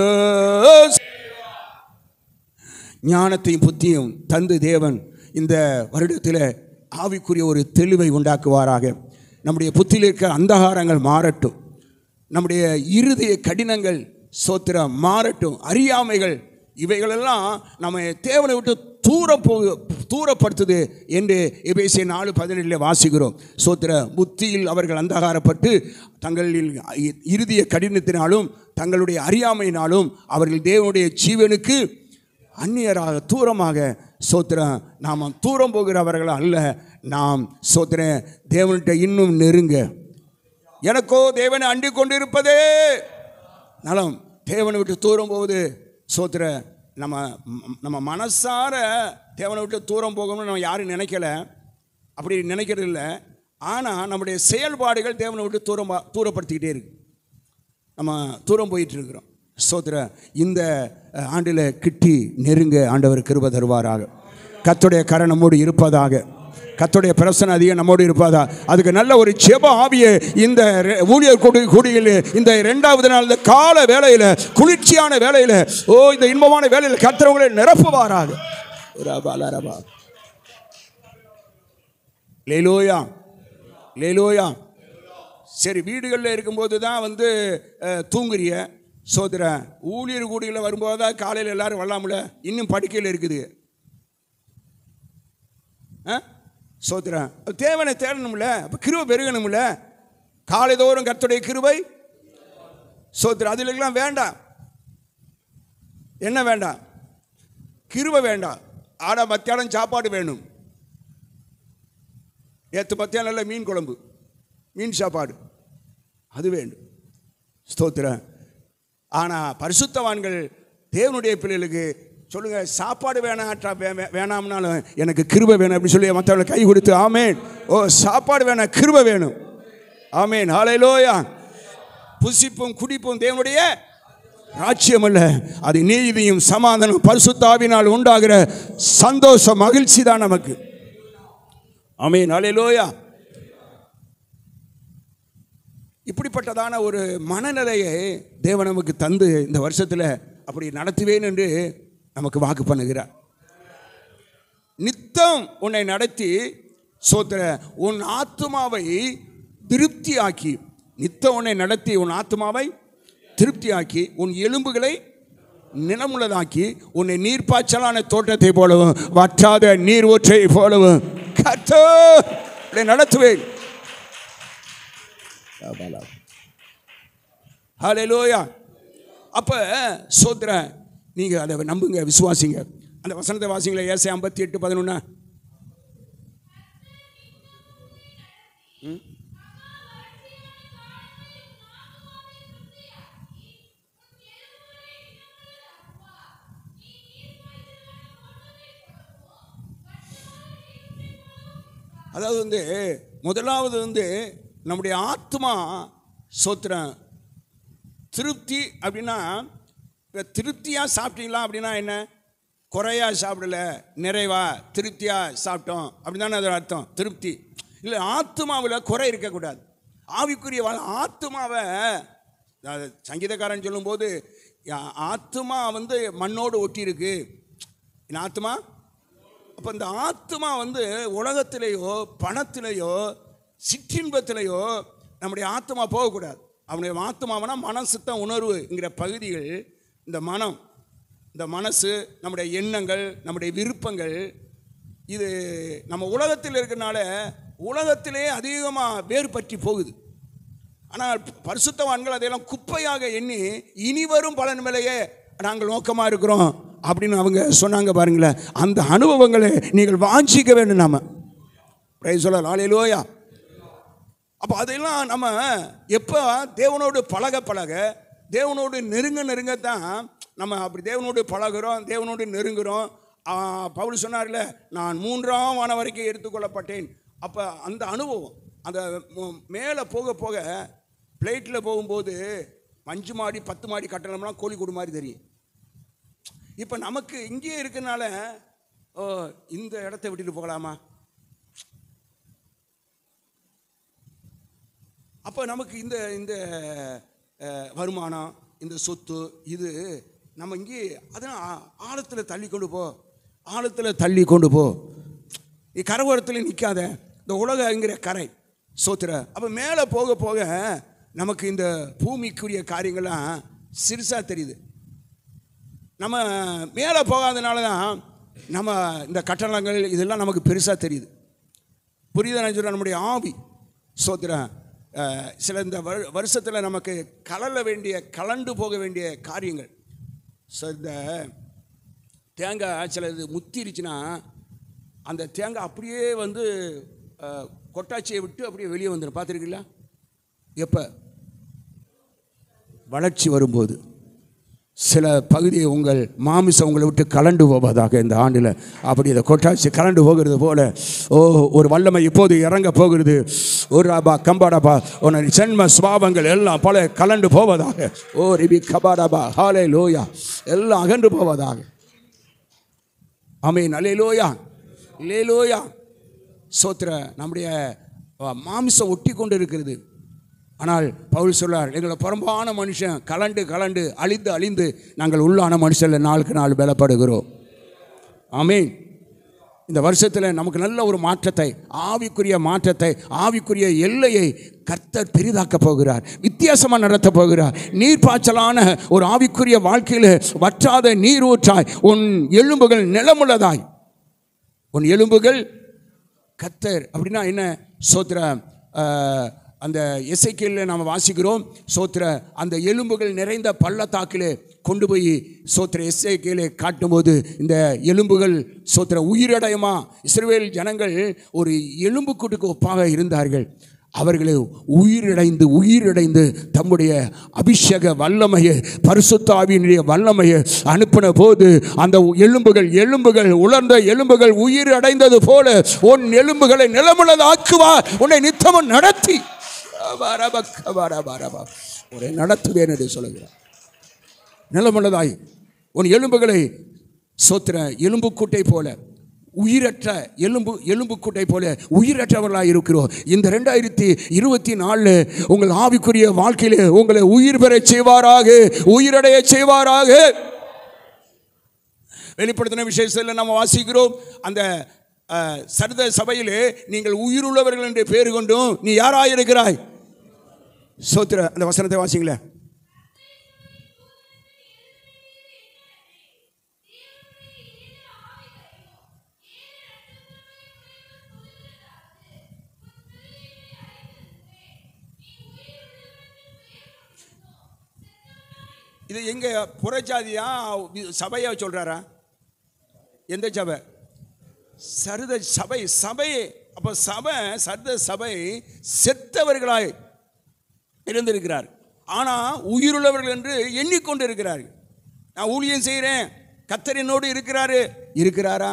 ஞானத்தையும் புத்தியும் தந்து தேவன் இந்த வருடத்தில் ஆவிக்குரிய ஒரு தெளிவை உண்டாக்குவாராக நம்முடைய புத்தியில் இருக்கிற அந்தகாரங்கள் மாறட்டும் நம்முடைய இருதய கடினங்கள் சோத்திரம் மாறட்டும் அறியாமைகள் இவைகளெல்லாம் நம்ம தேவனை விட்டு தூர போ தூரப்படுத்துது என்று எபேசிய நாலு பதினேழில் வாசிக்கிறோம் சோத்திர புத்தியில் அவர்கள் அந்தகாரப்பட்டு தங்களில் இறுதிய கடினத்தினாலும் தங்களுடைய அறியாமையினாலும் அவர்கள் தேவனுடைய ஜீவனுக்கு அந்நியராக தூரமாக சோத்திரம் நாம் தூரம் போகிறவர்கள் அல்ல நாம் சோத்திர தேவன்கிட்ட இன்னும் நெருங்க எனக்கோ தேவனை அண்டிக் கொண்டிருப்பதே நலம் தேவனை விட்டு தூரம் போகுது சோத்திர நம்ம ம- நம்ம மனசார தேவனை விட்டு தூரம் போகணும்னு நம்ம யாரும் நினைக்கல அப்படி நினைக்கிறது இல்லை ஆனால் நம்முடைய செயல்பாடுகள் தேவனை விட்டு தூரம் தூரப்படுத்திக்கிட்டே இருக்கு நம்ம தூரம் போயிட்டு இருக்கிறோம் சோத்திர இந்த அஹ், ஆண்டில் கிட்டி நெருங்க ஆண்டவர் கிருப தருவாராக கத்துடைய கரை நம்மோடு இருப்பதாக கத்துடைய பிரசனை அதிகம் நம்மோடு இருப்பதா அதுக்கு நல்ல ஒரு செப ஆவியை இந்த ரெ- ஊழியர் கூடி கூடியில் இந்த ரெண்டாவது நாள் இந்த கால வேலையில் குளிர்ச்சியான வேலையில் ஓ இந்த இன்பமான வேலையில் கத்துறவங்களை நிரப்புவாராக ரபா லரபா லேலோயா லேலோயா சரி வீடுகளில் இருக்கும்போது தான் வந்து அஹ், தூங்குறிய சோதர ஊழியர் கூடியில் வரும்போது தான் காலையில் எல்லாரும் வரலாம்ல இன்னும் படுக்கையில் இருக்குது ஆ சோதர தேவனை தேடணும்ல அப்போ கிருபை பெருகணும்ல காலைதோறும் கர்த்தருடைய கிருபை சோதர அதுலெல்லாம் வேண்டாம் என்ன வேண்டாம் கிருபை வேண்டாம் ஆடா மத்தியானம் சாப்பாடு வேணும் நேற்று மத்தியானம் நல்ல மீன் குழம்பு மீன் சாப்பாடு அது வேண்டும் ஸ்தோத்திரம் ஆனால் பரிசுத்தவான்கள் தேவனுடைய பிள்ளைகளுக்கு சொல்லுங்க சாப்பாடு வேணாட்டா வே- வே- வேணாம்னாலும் எனக்கு கிருபை வேணும் அப்படின்னு சொல்லி மற்றவங்களை கை கொடுத்து ஆமேன் ஓ சாப்பாடு வேணாம் கிருபை வேணும் ஆமேன் ஹalleluya புசிப்பும் குடிப்பும் தேவனுடைய ராஜ்யம் அல்ல அது நீதியும் சமாதானம் பரிசுத்தாவினால் உண்டாகிற சந்தோஷம் மகிழ்ச்சி தான் நமக்கு ஆமேன் ஹalleluya இப்படிப்பட்டதான ஒரு மனநிலையை தேவன் நமக்கு தந்து இந்த வருஷத்தில் அப்படி நடத்துவேன் என்று நமக்கு வாக்கு பண்ணுகிறார் நித்தம் உன்னை நடத்தி சோத்திர உன் ஆத்துமாவை திருப்தியாக்கி நித்தம் உன்னை நடத்தி உன் ஆத்துமாவை திருப்தியாக்கி உன் எலும்புகளை நிலமுள்ளதாக்கி உன்னை நீர்ப்பாய்ச்சலான தோட்டத்தை போலவும் வற்றாத நீர் ஊற்றை போலவும் கத்தோ உன்னை நடத்துவேன் ஹalleluya அப்ப சோத்ர நீங்க அதை நம்புங்க விசுவாசிங்க அந்த வசனத்தை வாசிங்களா ஏசை ஐம்பத்தி எட்டு பதினொன்னா அதாவது வந்து முதலாவது வந்து நம்முடைய ஆத்மா சோத்திரம் திருப்தி அப்படின்னா இப்போ திருப்தியாக சாப்பிட்டீங்களா அப்படின்னா என்ன குறையா சாப்பிடல நிறைவா திருப்தியாக சாப்பிட்டோம் அப்படிதானே அதோட அர்த்தம் திருப்தி இல்லை ஆத்மாவில் குறை இருக்கக்கூடாது ஆவிக்குரிய வாழ் ஆத்மாவை அது சங்கீதக்காரன் சொல்லும்போது யா- ஆத்மா வந்து மண்ணோடு ஒட்டி இருக்கு என் ஆத்மா அப்போ இந்த ஆத்மா வந்து உலகத்திலேயோ பணத்திலேயோ சிற்றின்பத்திலேயோ நம்முடைய ஆத்மா போகக்கூடாது அவனுடைய ஆத்மாவனா மனம் சித்தம் உணர்வுங்கிற பகுதிகள் இந்த மனம் இந்த மனசு நம்முடைய எண்ணங்கள் நம்முடைய விருப்பங்கள் இது நம்ம உலகத்தில் இருக்கிறனால உலகத்திலே அதிகமாக வேறுபற்றி போகுது ஆனால் பரிசுத்தவான்கள் அதையெல்லாம் குப்பையாக எண்ணி இனி வரும் பலன் மேலேயே நாங்கள் நோக்கமாக இருக்கிறோம் அப்படின்னு அவங்க சொன்னாங்க பாருங்களேன் அந்த அனுபவங்களை நீங்கள் வாஞ்சிக்க வேண்டும் நாம பிரைஸ் சொல்ல லாலையிலோயா அப்போ அதெல்லாம் நம்ம எப்போ தேவனோடு பழக பழக தேவனோடு நெருங்க நெருங்கத்தான் நம்ம அப்படி தேவனோடு பழகுறோம் தேவனோடு நெருங்குறோம் ஆ, பவுல் சொன்னார்ல நான் மூன்றாம் வான வரைக்கும் எடுத்துக்கொள்ளப்பட்டேன் அப்போ அந்த அனுபவம் அந்த மு- மேலே போக போக பிளேட்டில் போகும்போது அஞ்சு மாடி பத்து மாடி கட்டணம்லாம் கோழிக்கூடு மாதிரி தெரியும் இப்போ நமக்கு இங்கேயே இருக்கனால ஓ இந்த இடத்த விட்டுட்டு போகலாமா அப்போ நமக்கு இந்த இந்த அஹ், வருமானம் இந்த சொத்து இது நம்ம இங்கே அதான் ஆழத்தில் தள்ளி கொண்டு போ ஆழத்தில் தள்ளி கொண்டு போ நீ கரவோரத்தில் நிற்காத இந்த உலகங்கிற கரை சோத்துற அப்போ மேலே போக போக நமக்கு இந்த பூமிக்குரிய காரியங்கள்லாம் சிறுசாக தெரியுது நம்ம மேலே போகாதனால தான் நம்ம இந்த கட்டணங்கள் இதெல்லாம் நமக்கு பெருசாக தெரியுது புரியுதா நான் சொல்கிறேன் நம்முடைய ஆவி சோத்திரம் அஹ், சில இந்த வரு வருஷத்தில் நமக்கு கலல வேண்டிய கலண்டு போக வேண்டிய காரியங்கள் ஸோ இந்த தேங்காய் சில இது முத்திருச்சுன்னா அந்த தேங்காய் அப்படியே வந்து அஹ், கொட்டாச்சியை விட்டு அப்படியே வெளியே வந்துடும் பார்த்துருக்கீங்களா எப்போ வளர்ச்சி வரும்போது சில பகுதியை உங்கள் மாமிசம் உங்களை விட்டு கலண்டு போவதாக இந்த ஆண்டில் அப்படி இந்த கொட்டாச்சி கலண்டு போகிறது போல ஓ ஒரு வல்லமை இப்போது இறங்க போகிறது ஒரு ராபா கம்பாடாபா உன்னை ஜென்ம சுபாவங்கள் எல்லாம் பல கலண்டு போவதாக ஓ ரிபி கபாடாபா ஹாலே லோயா எல்லாம் அகன்று போவதாக அமீன் அலே லோயா லே லோயா சோத்திர நம்முடைய அஹ், மாமிசம் ஒட்டி கொண்டு இருக்கிறது ஆனால் பவுல் சொல்லார் எங்களை புறம்பான மனுஷன் கலண்டு கலண்டு அழிந்து அழிந்து நாங்கள் உள்ளான மனுஷனில் நாளுக்கு நாள் பலப்படுகிறோம் ஆமீன் இந்த வருஷத்தில் நமக்கு நல்ல ஒரு மாற்றத்தை ஆவிக்குரிய மாற்றத்தை ஆவிக்குரிய எல்லையை கர்த்தர் பெரிதாக்க போகிறார் வித்தியாசமாக நடத்த போகிறார் நீர்ப்பாய்ச்சலான ஒரு ஆவிக்குரிய வாழ்க்கையில் வற்றாத நீர் ஊற்றாய் உன் எலும்புகள் நிலமுள்ளதாய் உன் எலும்புகள் கத்தர் அப்படின்னா என்ன சோத்திர அஹ், அந்த இசைக்கையில் நாம் வாசிக்கிறோம் சோத்திர அந்த எலும்புகள் நிறைந்த பள்ளத்தாக்கிலே கொண்டு போய் சோத்திர இசைக்கையிலே காட்டும்போது இந்த எலும்புகள் சோத்திர உயிரடையுமா இஸ்ரவேல் ஜனங்கள் ஒரு எலும்புக்கூட்டுக்கு ஒப்பாக இருந்தார்கள் அவர்களை உயிரிழைந்து உயிரிழைந்து தம்முடைய அபிஷேக வல்லமையை பரிசுத்தாவியினுடைய வல்லமையை அனுப்பின போது அந்த எலும்புகள் எலும்புகள் உலர்ந்த எலும்புகள் உயிர் அடைந்தது போல உன் எலும்புகளை நிலமுள்ளது ஆக்குவார் உன்னை நித்தமும் நடத்தி வரப, வரப, வரப. உன்னை நடத்துவேன் என்று சொல்லுகிறார் நிலமுள்ளதாய் உன் எலும்புகளை சோத்திர எலும்புக்கூட்டை போல உயிரற்ற எலும்பு எலும்புக்கூட்டை போல உயிரற்றவர்களாக இருக்கிறோம் இந்த ரெண்டாயிரத்தி இருபத்தி நாலில் உங்கள் ஆவிக்குரிய வாழ்க்கையிலே உங்களை உயிர் பெறச் செய்வாராக உயிரடைய செய்வாராக வெளிப்படுத்தின விசேஷத்தில் நம்ம வாசிக்கிறோம் அந்த அஹ், சர்த சபையிலே நீங்கள் உயிருள்ளவர்கள் என்று பேர் கொண்டும் நீ யாராக இருக்கிறாய் சோத்திர அந்த வசனத்தை வாசிங்களேன் இது எங்க புறஜாதியா சபையா சொல்றாரா எந்த சபை சருத சபை சபை அப்ப சபை சருத சபை செத்தவர்களாய் இருந்திருக்கிறார் ஆனா உயிருள்ளவர்கள் என்று எண்ணிக்கொண்டு இருக்கிறார்கள் நான் ஊழியம் செய்கிறேன் கத்தர் என்னோடு இருக்கிறாரு இருக்கிறாரா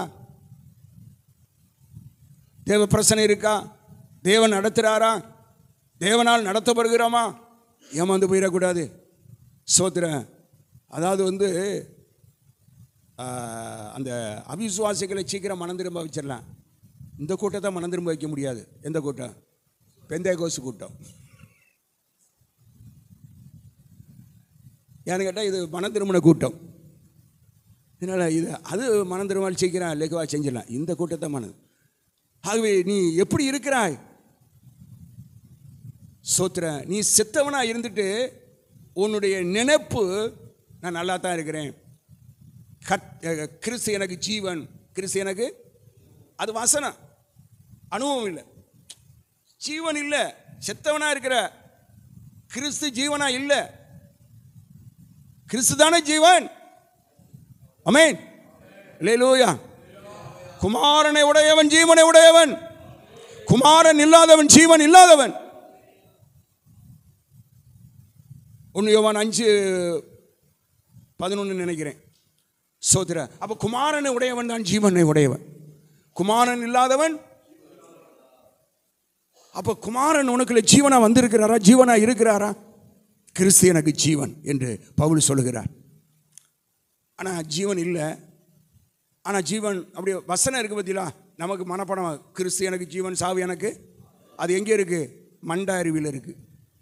தேவ பிரச்சனை இருக்கா தேவன் நடத்துகிறாரா தேவனால் நடத்தப்படுகிறோமா ஏமாந்து போயிடக்கூடாது சோத்திரன் அதாவது வந்து ஆஹ், அந்த அவிசுவாசிகளை சீக்கிரம் மனம் திரும்ப வச்சிடலாம் இந்த கூட்டத்தை மனம் திரும்ப வைக்க முடியாது எந்த கூட்டம் பெந்தைய கோசு கூட்டம் ஏன்னு கேட்டால் இது மனம் திரும்பின கூட்டம் இதனால் இது அது மனம் திரும்ப சீக்கிரம் லெகுவா செஞ்சிடலாம் இந்த கூட்டத்தை மனம் ஆகவே நீ எப்படி இருக்கிறாய் சோத்திர நீ செத்தவனா இருந்துட்டு உன்னுடைய நினைப்பு நான் நல்லா தான் இருக்கிறேன் கத் அஹ், கிறிஸ்து எனக்கு ஜீவன் கிறிஸ்து எனக்கு அது வசனம் அனுபவம் இல்லை ஜீவன் இல்லை செத்தவனா இருக்கிற கிறிஸ்து ஜீவனா இல்லை கிறிஸ்து தானே ஜீவன் அமேன் லேலூயா குமாரனை உடையவன் ஜீவனை உடையவன் குமாரன் இல்லாதவன் ஜீவன் இல்லாதவன் ஒன்று யோவான் அஞ்சு பதினொன்று நினைக்கிறேன் சோதர அப்போ குமாரனை உடையவன் தான் ஜீவனை உடையவன் குமாரன் இல்லாதவன் அப்போ குமாரன் உனக்குள்ள ஜீவனா வந்திருக்கிறாரா ஜீவனா இருக்கிறாரா கிறிஸ்து எனக்கு ஜீவன் என்று பவுல் சொல்லுகிறார் ஆனால் ஜீவன் இல்லை ஆனால் ஜீவன் அப்படி வசனம் இருக்கு பார்த்தீங்களா நமக்கு மனப்படம் கிறிஸ்து எனக்கு ஜீவன் சாவு எனக்கு அது எங்கே இருக்குது மண்ட அறிவில் இருக்குது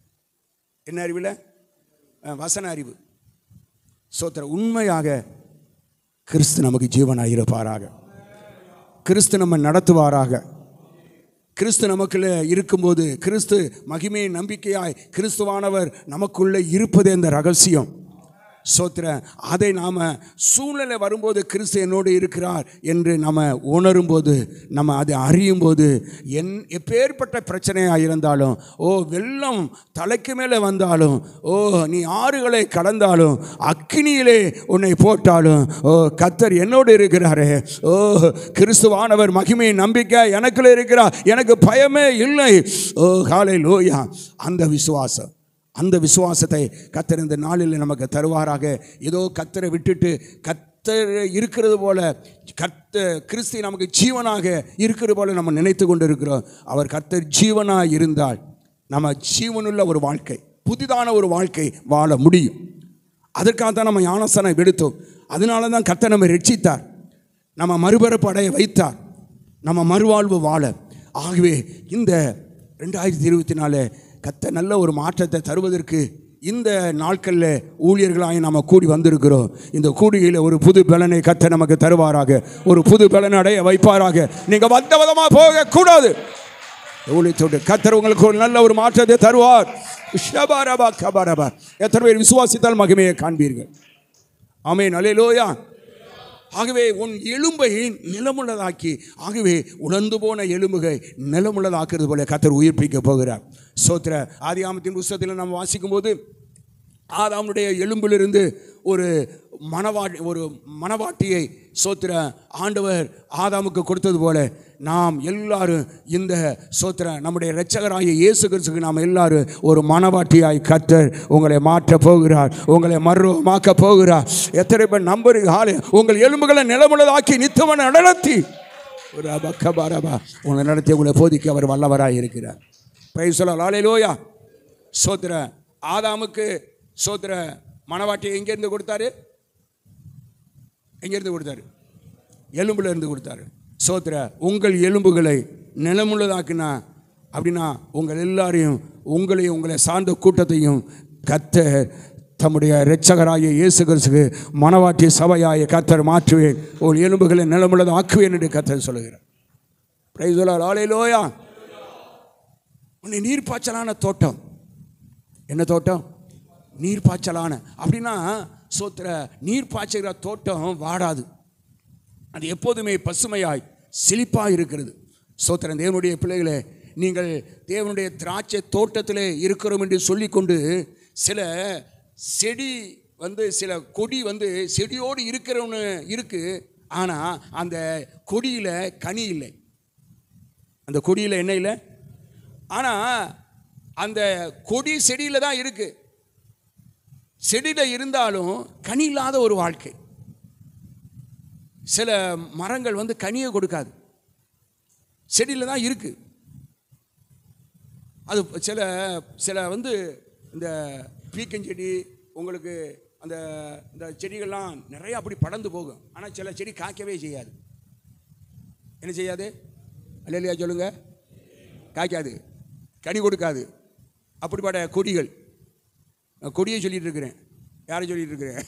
என்ன அறிவில் அஹ், வசன அறிவு சோத்திர உண்மையாக கிறிஸ்து நமக்கு ஜீவனாக இருப்பாராக கிறிஸ்து நம்ம நடத்துவாராக கிறிஸ்து நமக்குள்ள இருக்கும்போது கிறிஸ்து மகிமை நம்பிக்கையாய் கிறிஸ்துவானவர் நமக்குள்ளே இருப்பதே இந்த ரகசியம் சோத்திர அதை நாம் சூழ்நிலை வரும்போது கிறிஸ்து என்னோடு இருக்கிறார் என்று நம்ம உணரும்போது நம்ம அதை அறியும் போது என் எப்பேற்பட்ட பிரச்சனையாக இருந்தாலும் ஓ வெள்ளம் தலைக்கு மேலே வந்தாலும் ஓ நீ ஆறுகளை கடந்தாலும் அக்கினியிலே உன்னை போட்டாலும் ஓ கத்தர் என்னோடு இருக்கிறாரே ஓ கிறிஸ்துவானவர் மகிமை நம்பிக்கை எனக்குள்ள இருக்கிறார் எனக்கு பயமே இல்லை ஓ காலை லோயா அந்த விசுவாசம் அந்த விசுவாசத்தை கத்தர் இந்த நாளில் நமக்கு தருவாராக ஏதோ கத்தரை விட்டுட்டு கத்தர் இருக்கிறது போல கத்த கிறிஸ்து நமக்கு ஜீவனாக இருக்கிறது போல நம்ம நினைத்து கொண்டு இருக்கிறோம் அவர் கத்தர் ஜீவனாக இருந்தால் நம்ம ஜீவனுள்ள ஒரு வாழ்க்கை புதிதான ஒரு வாழ்க்கை வாழ முடியும் அதற்காக தான் நம்ம ஞானசனம் எடுத்தோம் அதனால தான் கத்தர் நம்மை ரட்சித்தார் நம்ம மறுபிறப்பு அடைய வைத்தார் நம்ம மறுவாழ்வு வாழ ஆகவே இந்த ரெண்டாயிரத்தி இருபத்தி நாலு கத்த நல்ல ஒரு மாற்றத்தை தருவதற்கு இந்த நாட்களில் ஊழியர்களாக நாம் கூடி வந்திருக்கிறோம் இந்த கூடியில் ஒரு புது பலனை கத்த நமக்கு தருவாராக ஒரு புது பலனை அடைய வைப்பாராக நீங்கள் வந்த விதமாக போகக்கூடாது ஊழியத்தோடு கத்தர் உங்களுக்கு ஒரு நல்ல ஒரு மாற்றத்தை தருவார் ஷபாரபா கபாரபா எத்தனை பேர் விசுவாசித்தால் மகிமையை காண்பீர்கள் ஆமென் அல்லேலூயா ஆகவே உன் எலும்பை நிலமுள்ளதாக்கி ஆகவே உணர்ந்து போன எலும்புகை நிலமுள்ளதாக்குறது போல கத்தர் உயிர்ப்பிக்க போகிறார் சோத்திர ஆதியாமத்தின் புஸ்தகத்தில் நம்ம வாசிக்கும்போது ஆதாமுடைய எலும்பிலிருந்து ஒரு மணவாட்டி ஒரு மணவாட்டியை சோத்திர ஆண்டவர் ஆதாமுக்கு கொடுத்தது போல நாம் எல்லாரும் இந்த சோத்திர நம்முடைய இரட்சகராகிய இயேசு கிறிஸ்துக்கு நாம் எல்லாரும் ஒரு மணவாட்டியாய் கத்தர் உங்களை மாற்ற போகிறார் உங்களை மர்வமாக்க போகிறார் எத்தனை பேர் நம்புறீங்க ஆளு உங்கள் எலும்புகளை நிலமுள்ளதாக்கி நித்தவன் நடத்தி ஒரு அபக்கபாரபா உங்களை நடத்தி உங்களை போதிக்க அவர் வல்லவராய் இருக்கிறார் பிரைஸ் சொல்ல லாலேலோயா சோத்திர ஆதாமுக்கு சோத்திர மணவாட்டியை எங்கேருந்து கொடுத்தாரு எங்கேருந்து கொடுத்தாரு எலும்புல இருந்து கொடுத்தாரு சோத்திர உங்கள் எலும்புகளை நிலமுள்ளதாக்குனா அப்படின்னா உங்கள் எல்லாரையும் உங்களையும் உங்களை சார்ந்த கூட்டத்தையும் கத்தர் தம்முடைய இரட்சகராகிய இயேசு கிறிஸ்துக்கு மணவாட்டி சபையாய கத்தர் மாற்றுவேன் உங்கள் எலும்புகளை நிலமுள்ளதை ஆக்குவேன் என்று கத்தர் சொல்லுகிறார் பிரைஸ் ஆலையிலோயா உன்னை நீர்ப்பாய்ச்சலான தோட்டம் என்ன தோட்டம் நீர்ப்பாய்ச்சலான அப்படின்னா சோத்திர நீர் பாய்ச்சுகிற தோட்டம் வாடாது அது எப்போதுமே பசுமையாய் செழிப்பாக இருக்கிறது சோத்திரன் தேவனுடைய பிள்ளைகளே நீங்கள் தேவனுடைய திராட்சை தோட்டத்திலே இருக்கிறோம் என்று சொல்லிக்கொண்டு சில செடி வந்து சில கொடி வந்து செடியோடு இருக்கிறவனு இருக்கு ஆனால் அந்த கொடியில் கனி இல்லை அந்த கொடியில் என்ன இல்லை ஆனால் அந்த கொடி செடியில் தான் இருக்குது செடியில் இருந்தாலும் கனி இல்லாத ஒரு வாழ்க்கை சில மரங்கள் வந்து கனியை கொடுக்காது செடியில் தான் இருக்கு அது சில சில வந்து இந்த பீக்கஞ்செடி உங்களுக்கு அந்த இந்த செடிகள்லாம் நிறைய அப்படி படர்ந்து போகும் ஆனால் சில செடி காய்க்கவே செய்யாது என்ன செய்யாது அல்லையா சொல்லுங்க காய்க்காது கனி கொடுக்காது அப்படிப்பட்ட கொடிகள் நான் கொடியை சொல்லிட்டு இருக்கிறேன் யாரை சொல்லிட்டு இருக்கிறேன்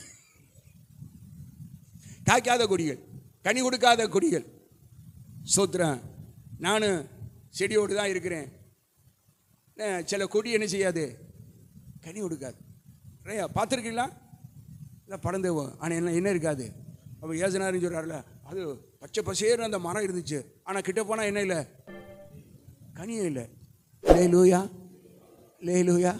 காய்க்காத கொடிகள் கனி கொடுக்காத கொடிகள் சோத்திரம் நான் செடியோடு தான் இருக்கிறேன் அஹ் சில கொடி என்ன செய்யாது கனி கொடுக்காது நிறையா பார்த்துருக்கீங்களா இல்லை படந்து ஆனால் என்ன என்ன இருக்காது அப்போ ஏசனாருன்னு சொல்கிறாருல அது பச்சை பசேர்னு அந்த மரம் இருந்துச்சு ஆனால் கிட்ட போனால் என்ன இல்லை கனியே இல்லை லே லூயா லே லூயா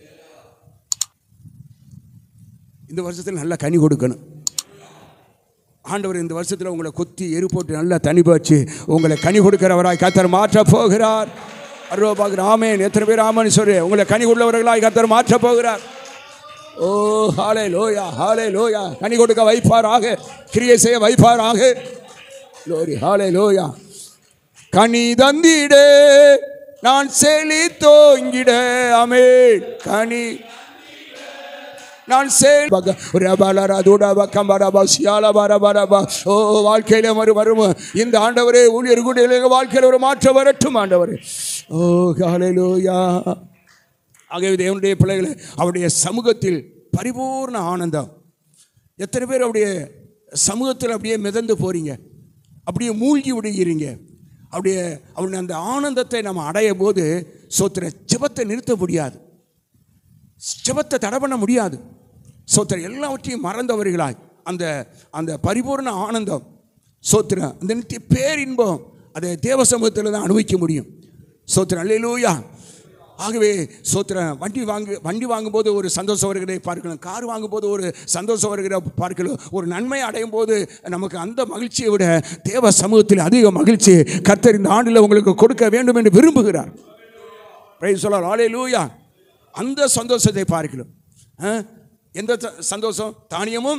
இந்த வருஷத்தில் நல்லா கனி கொடுக்கணும் ஆண்டவர் இந்த வருஷத்தில் உங்களை கொத்தி எரு போட்டு நல்லா தனி பாய்ச்சி உங்களை கனி கொடுக்கிறவராய் கத்தர் மாற்ற போகிறார் அருவாபாக ராமேன் எத்தனை பேர் ராமன் சொல்லு உங்களை கனி உள்ளவர்களாய் கத்தர் மாற்ற போகிறார் ஓ ஹாலே லோயா ஹாலே லோயா கனி கொடுக்க வைப்பாராக கிரியை செய்ய வைப்பாராக லோரி ஹாலே லோயா கனி தந்திடே நான் செழித்தோங்கிட அமேன் கனி நான் சேல் ஓ வாழ்க்கையில மறு வரும் இந்த ஆண்டவரே ஊழியர் கூட வாழ்க்கையில் ஒரு மாற்றம் வரட்டும் ஆண்டவரே ஓ காலையிலோயா ஆகவே தேவனுடைய பிள்ளைகளை அவருடைய சமூகத்தில் பரிபூர்ண ஆனந்தம் எத்தனை பேர் அப்படியே சமூகத்தில் அப்படியே மிதந்து போறீங்க அப்படியே மூழ்கி விடுகிறீங்க அப்படியே அவருடைய அந்த ஆனந்தத்தை நம்ம அடையும் போது சோத்திர ஜெபத்தை நிறுத்த முடியாது ஜெபத்தை தடை பண்ண முடியாது சோத்திர எல்லாவற்றையும் மறந்தவர்களாய் அந்த அந்த பரிபூர்ண ஆனந்தம் சோத்திரம் அந்த நித்திய பேரின்பம் அதை தேவ சமூகத்தில் தான் அனுபவிக்க முடியும் சோத்திரம் அல்லேலூயா ஆகவே சோத்திரம் வண்டி வாங்கு வண்டி வாங்கும்போது ஒரு சந்தோஷம் வருகிறதை பார்க்கலாம் கார் வாங்கும்போது ஒரு சந்தோஷம் வருகிற பார்க்கலாம் ஒரு நன்மை அடையும் போது நமக்கு அந்த மகிழ்ச்சியை விட தேவ சமூகத்தில் அதிக மகிழ்ச்சி கர்த்தர் இந்த ஆண்டில் உங்களுக்கு கொடுக்க வேண்டும் என்று விரும்புகிறார் பிரைஸ் சொல்லார் ஆலே லூயா அந்த சந்தோஷத்தை பார்க்கலாம் ஆ? எந்த ச- சந்தோஷம் தானியமும்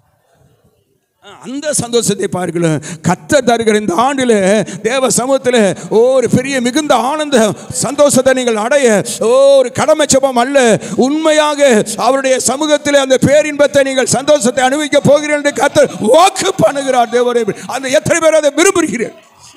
ஆ, அந்த சந்தோஷத்தை பார்க்கலாம் கத்த தருகிற இந்த ஆண்டில் தேவ சமூகத்தில் ஓ, ஒரு பெரிய மிகுந்த ஆனந்த சந்தோஷத்தை நீங்கள் அடைய ஓ, ஒரு கடமை ஜெபம் அல்ல உண்மையாக அவருடைய சமூகத்தில் அந்த பேரின்பத்தை நீங்கள் சந்தோஷத்தை அனுபவிக்க போகிறீர்கள் என்று கத்தர் வாக்கு பண்ணுகிறார் தேவரே அந்த எத்தனை பேர் அதை விரும்புகிறீர்கள்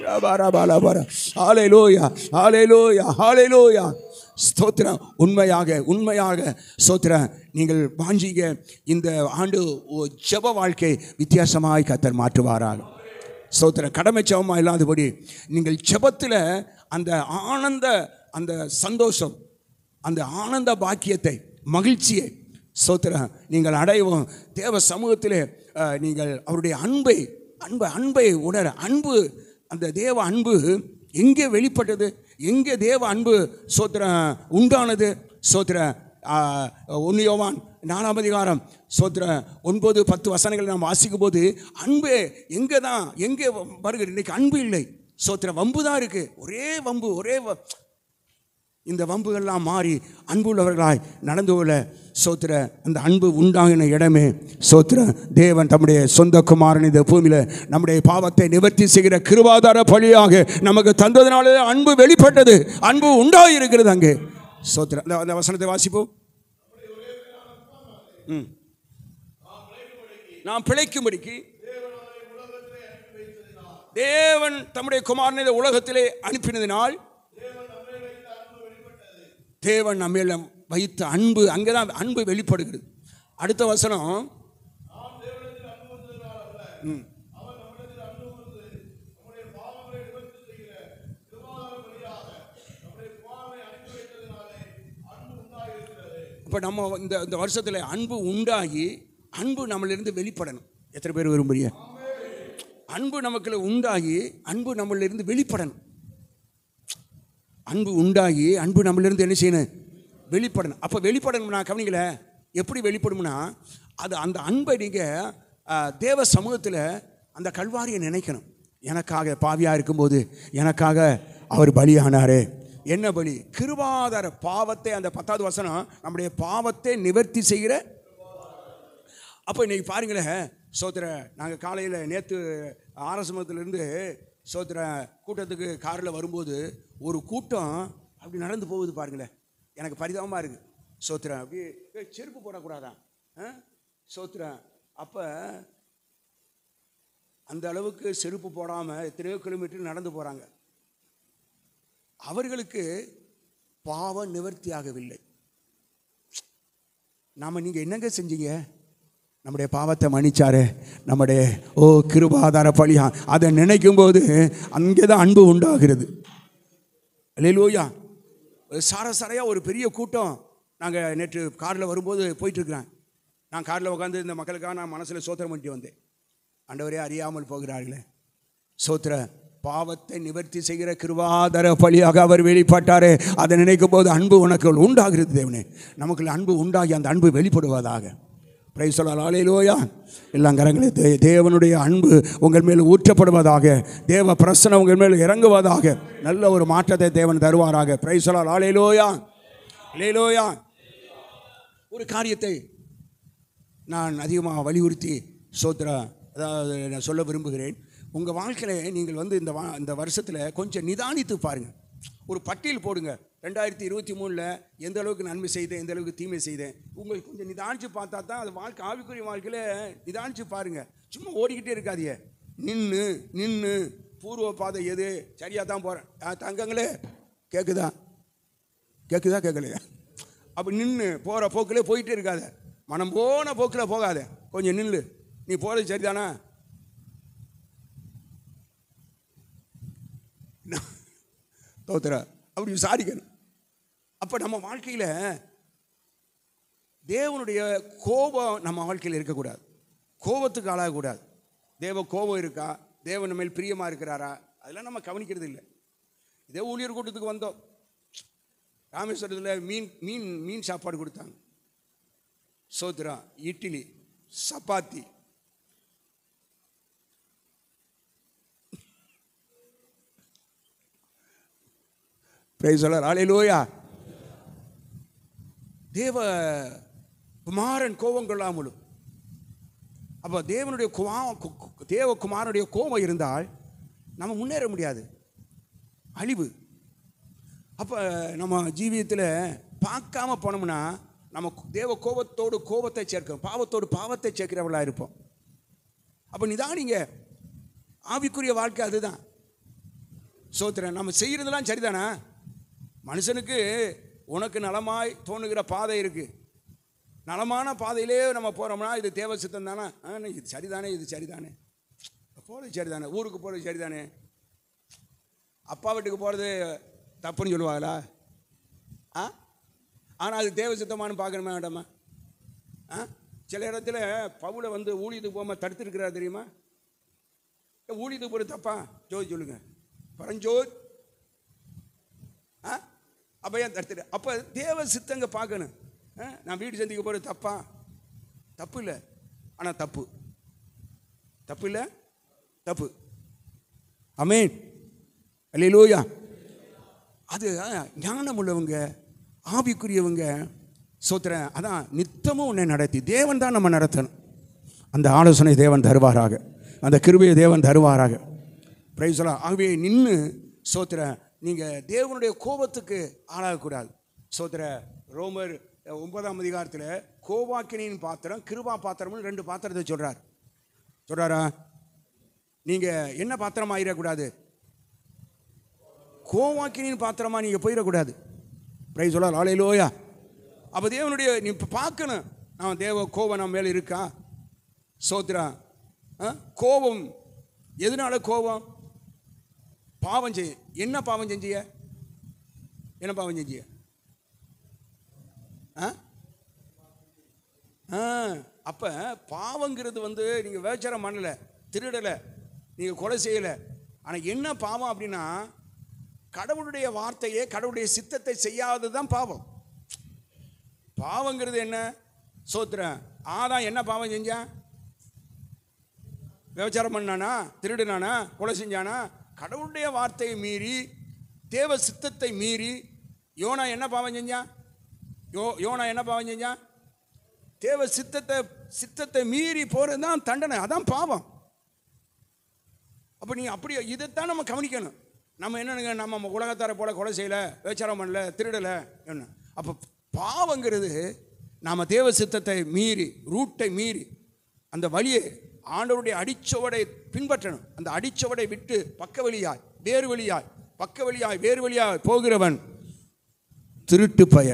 ஹalleluya ஹalleluya ஹalleluya ஸ்தோத்திரம் உண்மையாக உண்மையாக ஸ்தோத்திரம் நீங்கள் வாஞ்சிங்க இந்த ஆண்டு ஒ- ஜெப வாழ்க்கை வித்தியாசமாய் கத்தர் மாற்றுவாராக ஸ்தோத்திரம் கடமை ஜெபமாக இல்லாதபடி நீங்கள் ஜெபத்தில் அந்த ஆனந்த அந்த சந்தோஷம் அந்த ஆனந்த பாக்கியத்தை மகிழ்ச்சியை ஸ்தோத்திரம் நீங்கள் அடையவும் தேவ சமூகத்திலே அஹ், நீங்கள் அவருடைய அன்பை அன்பை அன்பை உணர அன்பு அந்த தேவ அன்பு எங்கே வெளிப்பட்டது எங்கே தேவ அன்பு சோத்திரம் உண்டானது சோத்திர ஒன்று யோவான் நாலாம் அதிகாரம் சோத்திர ஒன்பது பத்து வசனங்களை நாம் வாசிக்கும் போது அன்பு எங்கே தான் எங்கே வருகிறது இன்னைக்கு அன்பு இல்லை சோத்திர வம்பு தான் இருக்குது ஒரே வம்பு ஒரே வ- இந்த வம்புகள்லாம் மாறி அன்புள்ளவர்களாய் நடந்து கொள்ள சோத்திர அந்த அன்பு உண்டாகின இடமே சோத்திர தேவன் தம்முடைய சொந்த குமாரன் இந்த பூமியில் நம்முடைய பாவத்தை நிவர்த்தி செய்கிற கிருபாதார பலியாக நமக்கு தந்ததினாலே அன்பு வெளிப்பட்டது அன்பு உண்டாகி இருக்கிறது அங்கே சோத்திர அந்த அந்த வசனத்தை வாசிப்போம் ம் நாம் பிழைக்கும்படிக்கு தேவன் தம்முடைய குமாரனை இந்த உலகத்திலே அனுப்பினதினால் தேவன் நம்மேல வைத்த அன்பு அங்கே தான் அன்பு வெளிப்படுகிறது அடுத்த வசனம் ம். இப்போ நம்ம இந்த இந்த வருஷத்தில் அன்பு உண்டாகி அன்பு நம்மளிருந்து வெளிப்படணும் எத்தனை பேர் விரும்புறீங்க அன்பு நமக்குள்ள உண்டாகி அன்பு நம்மளிருந்து வெளிப்படணும் அன்பு உண்டாகி அன்பு நம்மளிருந்து என்ன செய்யணும் வெளிப்படணும் அப்போ வெளிப்படணும்னா கவனிக்கல எப்படி வெளிப்படும்னா அது அந்த அன்பை நீங்கள் தேவ சமூகத்தில் அந்த கல்வாரியை நினைக்கணும் எனக்காக பாவியாக இருக்கும்போது எனக்காக அவர் பலியானாரே என்ன பலி கிருபாதார பாவத்தை அந்த பத்தாவது வசனம் நம்முடைய பாவத்தை நிவர்த்தி செய்கிற அப்போ இன்னைக்கு பாருங்களேன் சோத்திர நாங்கள் காலையில் நேற்று ஆரசமத்திலேருந்து சோத்திர கூட்டத்துக்கு காரில் வரும்போது ஒரு கூட்டம் அப்படி நடந்து போகுது பாருங்களேன் எனக்கு பரிதாபமாக இருக்குது சோத்திரம் அப்படியே ஏய், செருப்பு போடக்கூடாதான் ஆ சோத்திரம் அப்போ அந்த அளவுக்கு செருப்பு போடாமல் எத்தனையோ கிலோமீட்டர் நடந்து போகிறாங்க அவர்களுக்கு பாவம் நிவர்த்தி ஆகவில்லை நாம் நீங்கள் என்னங்க செஞ்சீங்க நம்முடைய பாவத்தை மன்னிச்சாரு நம்முடைய ஓ கிருபாதார பழியா அதை நினைக்கும் போது அங்கே தான் அன்பு உண்டாகிறது இல்லையிலோயா சார சாரையாக ஒரு பெரிய கூட்டம் நாங்கள் நேற்று காரில் வரும்போது போயிட்டுருக்குறேன் நான் காரில் உட்காந்து இந்த மக்களுக்காக நான் மனசில் சோத்திரம் பண்ணிட்டு வந்தேன் ஆண்டவரே அறியாமல் போகிறார்களே சோத்திர பாவத்தை நிவர்த்தி செய்கிற கிருபாதர பலியாக அவர் வெளிப்பட்டாரே அதை நினைக்கும் போது அன்பு உனக்கு உண்டாகிறது தேவனே நமக்குள்ள அன்பு உண்டாகி அந்த அன்பு வெளிப்படுவதாக பிரைஸ் சொல்லாலேலோயா எல்லாம் கரங்களே தே தேவனுடைய அன்பு உங்கள் மேல் ஊற்றப்படுவதாக தேவ பிரசனம் உங்கள் மேல் இறங்குவதாக நல்ல ஒரு மாற்றத்தை தேவன் தருவாராக பிரைஸ் சொல்லால் ஆலேலோயா லேலோயா ஒரு காரியத்தை நான் அதிகமாக வலியுறுத்தி சோத்ரா அதாவது நான் சொல்ல விரும்புகிறேன் உங்கள் வாழ்க்கையில் நீங்கள் வந்து இந்த வா இந்த வருஷத்தில் கொஞ்சம் நிதானித்து பாருங்கள் ஒரு பட்டியல் போடுங்க ரெண்டாயிரத்தி இருபத்தி மூணில் எந்த அளவுக்கு நன்மை செய்தேன் எந்த அளவுக்கு தீமை செய்தேன் உங்களுக்கு கொஞ்சம் நிதானிச்சு பார்த்தா தான் அது வாழ்க்கை ஆவிக்குரிய வாழ்க்கையில் நிதானிச்சு பாருங்க சும்மா ஓடிக்கிட்டே இருக்காதீங்க நின்று நின்று பூர்வ பாதை எது சரியாக தான் போகிறேன் தங்கங்களே கேட்குதா கேட்குதா கேட்கலையா அப்போ நின்று போகிற போக்கில் போயிட்டே இருக்காத மனம் போன போக்கில் போகாத கொஞ்சம் நில்லு நீ போகிறது சரிதானா தோத்துற அப்படி விசாரிக்கணும் அப்போ நம்ம வாழ்க்கையில் தேவனுடைய கோபம் நம்ம வாழ்க்கையில் இருக்கக்கூடாது கோபத்துக்கு ஆளாகக்கூடாது தேவ கோபம் இருக்கா தேவன் மேல் பிரியமாக இருக்கிறாரா அதெல்லாம் நம்ம கவனிக்கிறது இல்லை இதே ஊழியர் கூட்டத்துக்கு வந்தோம் ராமேஸ்வரத்தில் மீன் மீன் மீன் சாப்பாடு கொடுத்தாங்க சோத்ரா இட்லி சப்பாத்தி பிரைஸ் சொல்லார் ஆலையிலோயா தேவ குமாரன் கோபம் கொள்ளாமலும் அப்போ தேவனுடைய குமா கு- கு- தேவ குமாரனுடைய கோபம் இருந்தால் நம்ம முன்னேற முடியாது அழிவு அப்போ நம்ம ஜீவியத்தில் பார்க்காம போனோம்னா நம்ம தேவ கோபத்தோடு கோபத்தை சேர்க்கிறோம் பாவத்தோடு பாவத்தை சேர்க்கிறவர்களாக இருப்போம் அப்போ நிதானிங்க ஆவிக்குரிய வாழ்க்கை அதுதான் சோத்திரன் நம்ம செய்கிறதெல்லாம் சரிதானா மனுஷனுக்கு உனக்கு நலமாய் தோணுகிற பாதை இருக்குது நலமான பாதையிலே நம்ம போகிறோம்னா இது தேவ சித்தம் தானே ஆ, இது சரிதானே இது சரிதானே போகிறது சரிதானே ஊருக்கு போகிறது சரிதானே அப்பா வீட்டுக்கு போகிறது தப்புன்னு சொல்லுவாங்களா ஆ ஆனால் அது தேவ சித்தமானு பார்க்கணுமா வேண்டாமா ஆ சில இடத்துல பவுலை வந்து ஊழியத்துக்கு போகாமல் தடுத்துருக்கிறார் தெரியுமா ஏ, ஊழியத்துக்கு போகிறது தப்பா ஜோதி சொல்லுங்க பரஞ்சோத் ஆ அப்போ ஏன் தடுத்துட்டு அப்போ தேவ சித்தங்க பார்க்கணும் ஆ, நான் வீடு சந்திக்க போகிறது தப்பா தப்பு இல்லை ஆனால் தப்பு தப்பு இல்லை தப்பு அமேன் அல்லேலூயா அது ஆ, ஞானம் உள்ளவங்க ஆவிக்குரியவங்க சோத்திரன் அதான் நித்தமும் உன்னை நடத்தி தேவன் தான் நம்ம நடத்தணும் அந்த ஆலோசனை தேவன் தருவாராக அந்த கிருபையை தேவன் தருவாராக பிரைஸ்லாம் ஆகவே நின்று சோத்திர நீங்கள் தேவனுடைய கோபத்துக்கு ஆளாகக்கூடாது சோத்திர ரோமர் அஹ், ஒன்பதாம் அதிகாரத்தில் கோபாக்கினின் பாத்திரம் கிருபா பாத்திரம்னு ரெண்டு பாத்திரத்தை சொல்கிறார் சொல்கிறாரா நீங்கள் என்ன பாத்திரம் ஆயிடக்கூடாது கோவாக்கினின் பாத்திரமா நீங்கள் போயிடக்கூடாது பிரைஸ் சொல்ல ஆலையிலோயா அப்போ தேவனுடைய நீ இப்போ பார்க்கணும் நான் தேவ கோபம் நம்ம மேலே இருக்கா சோத்ரா ஆ? கோபம் எதனால கோபம் பாவம் செய் என்ன பாவம் செஞ்சிய என்ன பாவம் செஞ்சிய ஆ ஆ அப்போ பாவங்கிறது வந்து நீங்கள் வேச்சரம் பண்ணலை திருடலை நீங்கள் கொலை செய்யலை ஆனால் என்ன பாவம் அப்படின்னா கடவுளுடைய வார்த்தையை கடவுளுடைய சித்தத்தை செய்யாதது தான் பாவம் பாவங்கிறது என்ன சோத்திரன் ஆதான் என்ன பாவம் செஞ்சான் விபச்சாரம் பண்ணானா திருடுனானா கொலை செஞ்சானா கடவுளுடைய வார்த்தையை மீறி தேவ சித்தத்தை மீறி யோனா என்ன பாவம் செஞ்சான் யோ யோனா என்ன பாவம் செஞ்சான் தேவ சித்தத்தை சித்தத்தை மீறி போகிறது தான் தண்டனை அதான் பாவம் அப்போ நீ அப்படி இதைத்தான் நம்ம கவனிக்கணும் நம்ம என்னனுங்க நம்ம உலகத்தார போல கொலை செய்யலை விபச்சாரம் பண்ணல திருடலை என்ன அப்போ பாவங்கிறது நாம் தேவ சித்தத்தை மீறி ரூட்டை மீறி அந்த வழியை ஆண்டவருடைய அடிச்சவடை பின்பற்றணும் அந்த அடிச்சவடை விட்டு பக்க வழியாய் வேறு வழியாய் பக்க வழியாய் வேறு வழியாய் போகிறவன் திருட்டு பய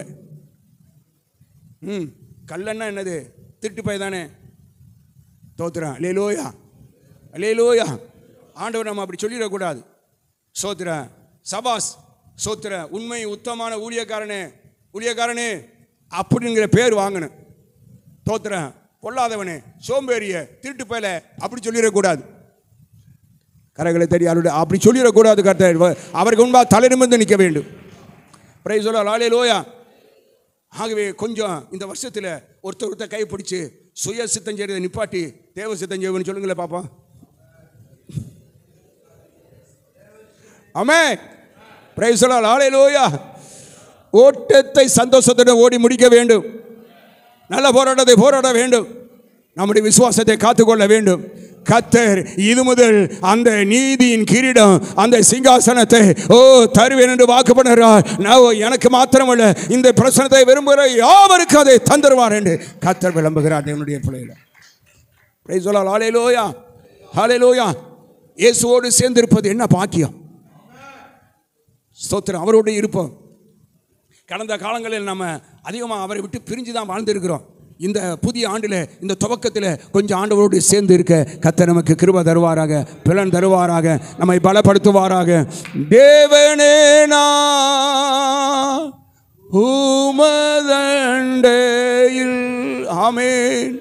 ம் கல்லன்னா என்னது திருட்டு பய தானே தோத்துறான் லேலோயா லேலோயா ஆண்டவர் நம்ம அப்படி சொல்லிடக்கூடாது சோத்திர சபாஸ் சோத்திர உண்மை உத்தமான ஊழியக்காரனே ஊழியக்காரனே அப்படிங்கிற பேர் வாங்கணும் தோத்திர பொல்லாதவனே சோம்பேறிய திருட்டு பயல அப்படி சொல்லிடக்கூடாது கரைகளை தெரியாத அப்படி சொல்லிடக்கூடாது கர்த்தர் அவருக்கு முன்பாக தலை நிமிர்ந்து நிற்க வேண்டும் பிரைஸ் சொல்ல லாலே லோயா ஆகவே கொஞ்சம் இந்த வருஷத்தில் ஒருத்தர் ஒருத்தர் கை பிடிச்சி சுய சித்தம் செய்கிறதை நிப்பாட்டி தேவ சித்தம் செய்வன்னு சொல்லுங்களேன் பாப்பா அமே பிரைஸ் சொல்ல லாலே லோயா ஓட்டத்தை சந்தோஷத்துடன் ஓடி முடிக்க வேண்டும் நல்ல போராட்டத்தை போராட வேண்டும் நம்முடைய விசுவாசத்தை காத்துக்கொள்ள வேண்டும் கத்தர் இது முதல் அந்த நீதியின் கிரீடம் அந்த சிங்காசனத்தை ஓ தருவேன் என்று வாக்கு பண்ணுகிறார் நான் எனக்கு மாத்திரமல்ல இந்த பிரச்சனத்தை விரும்புகிற யாவருக்கும் அதை தந்துருவார் என்று கத்தர் விளம்புகிறார் என்னுடைய பிள்ளைகளை பிரைஸ் சொல்லலாம் ஹalleluya ஹalleluya இயேசுவோடு சேர்ந்திருப்பது என்ன பாக்கியம் ஸ்தோத்திரம் அவரோடு இருப்போம் கடந்த காலங்களில் நம்ம அதிகமாக அவரை விட்டு பிரிஞ்சு தான் வாழ்ந்திருக்கிறோம் இந்த புதிய ஆண்டில் இந்த துவக்கத்தில் கொஞ்சம் ஆண்டவரோடு சேர்ந்து இருக்க கத்த நமக்கு கிருப தருவாராக பிளன் தருவாராக நம்மை பலப்படுத்துவாராக தேவனே நான் உமதண்டையில் ஆமேன்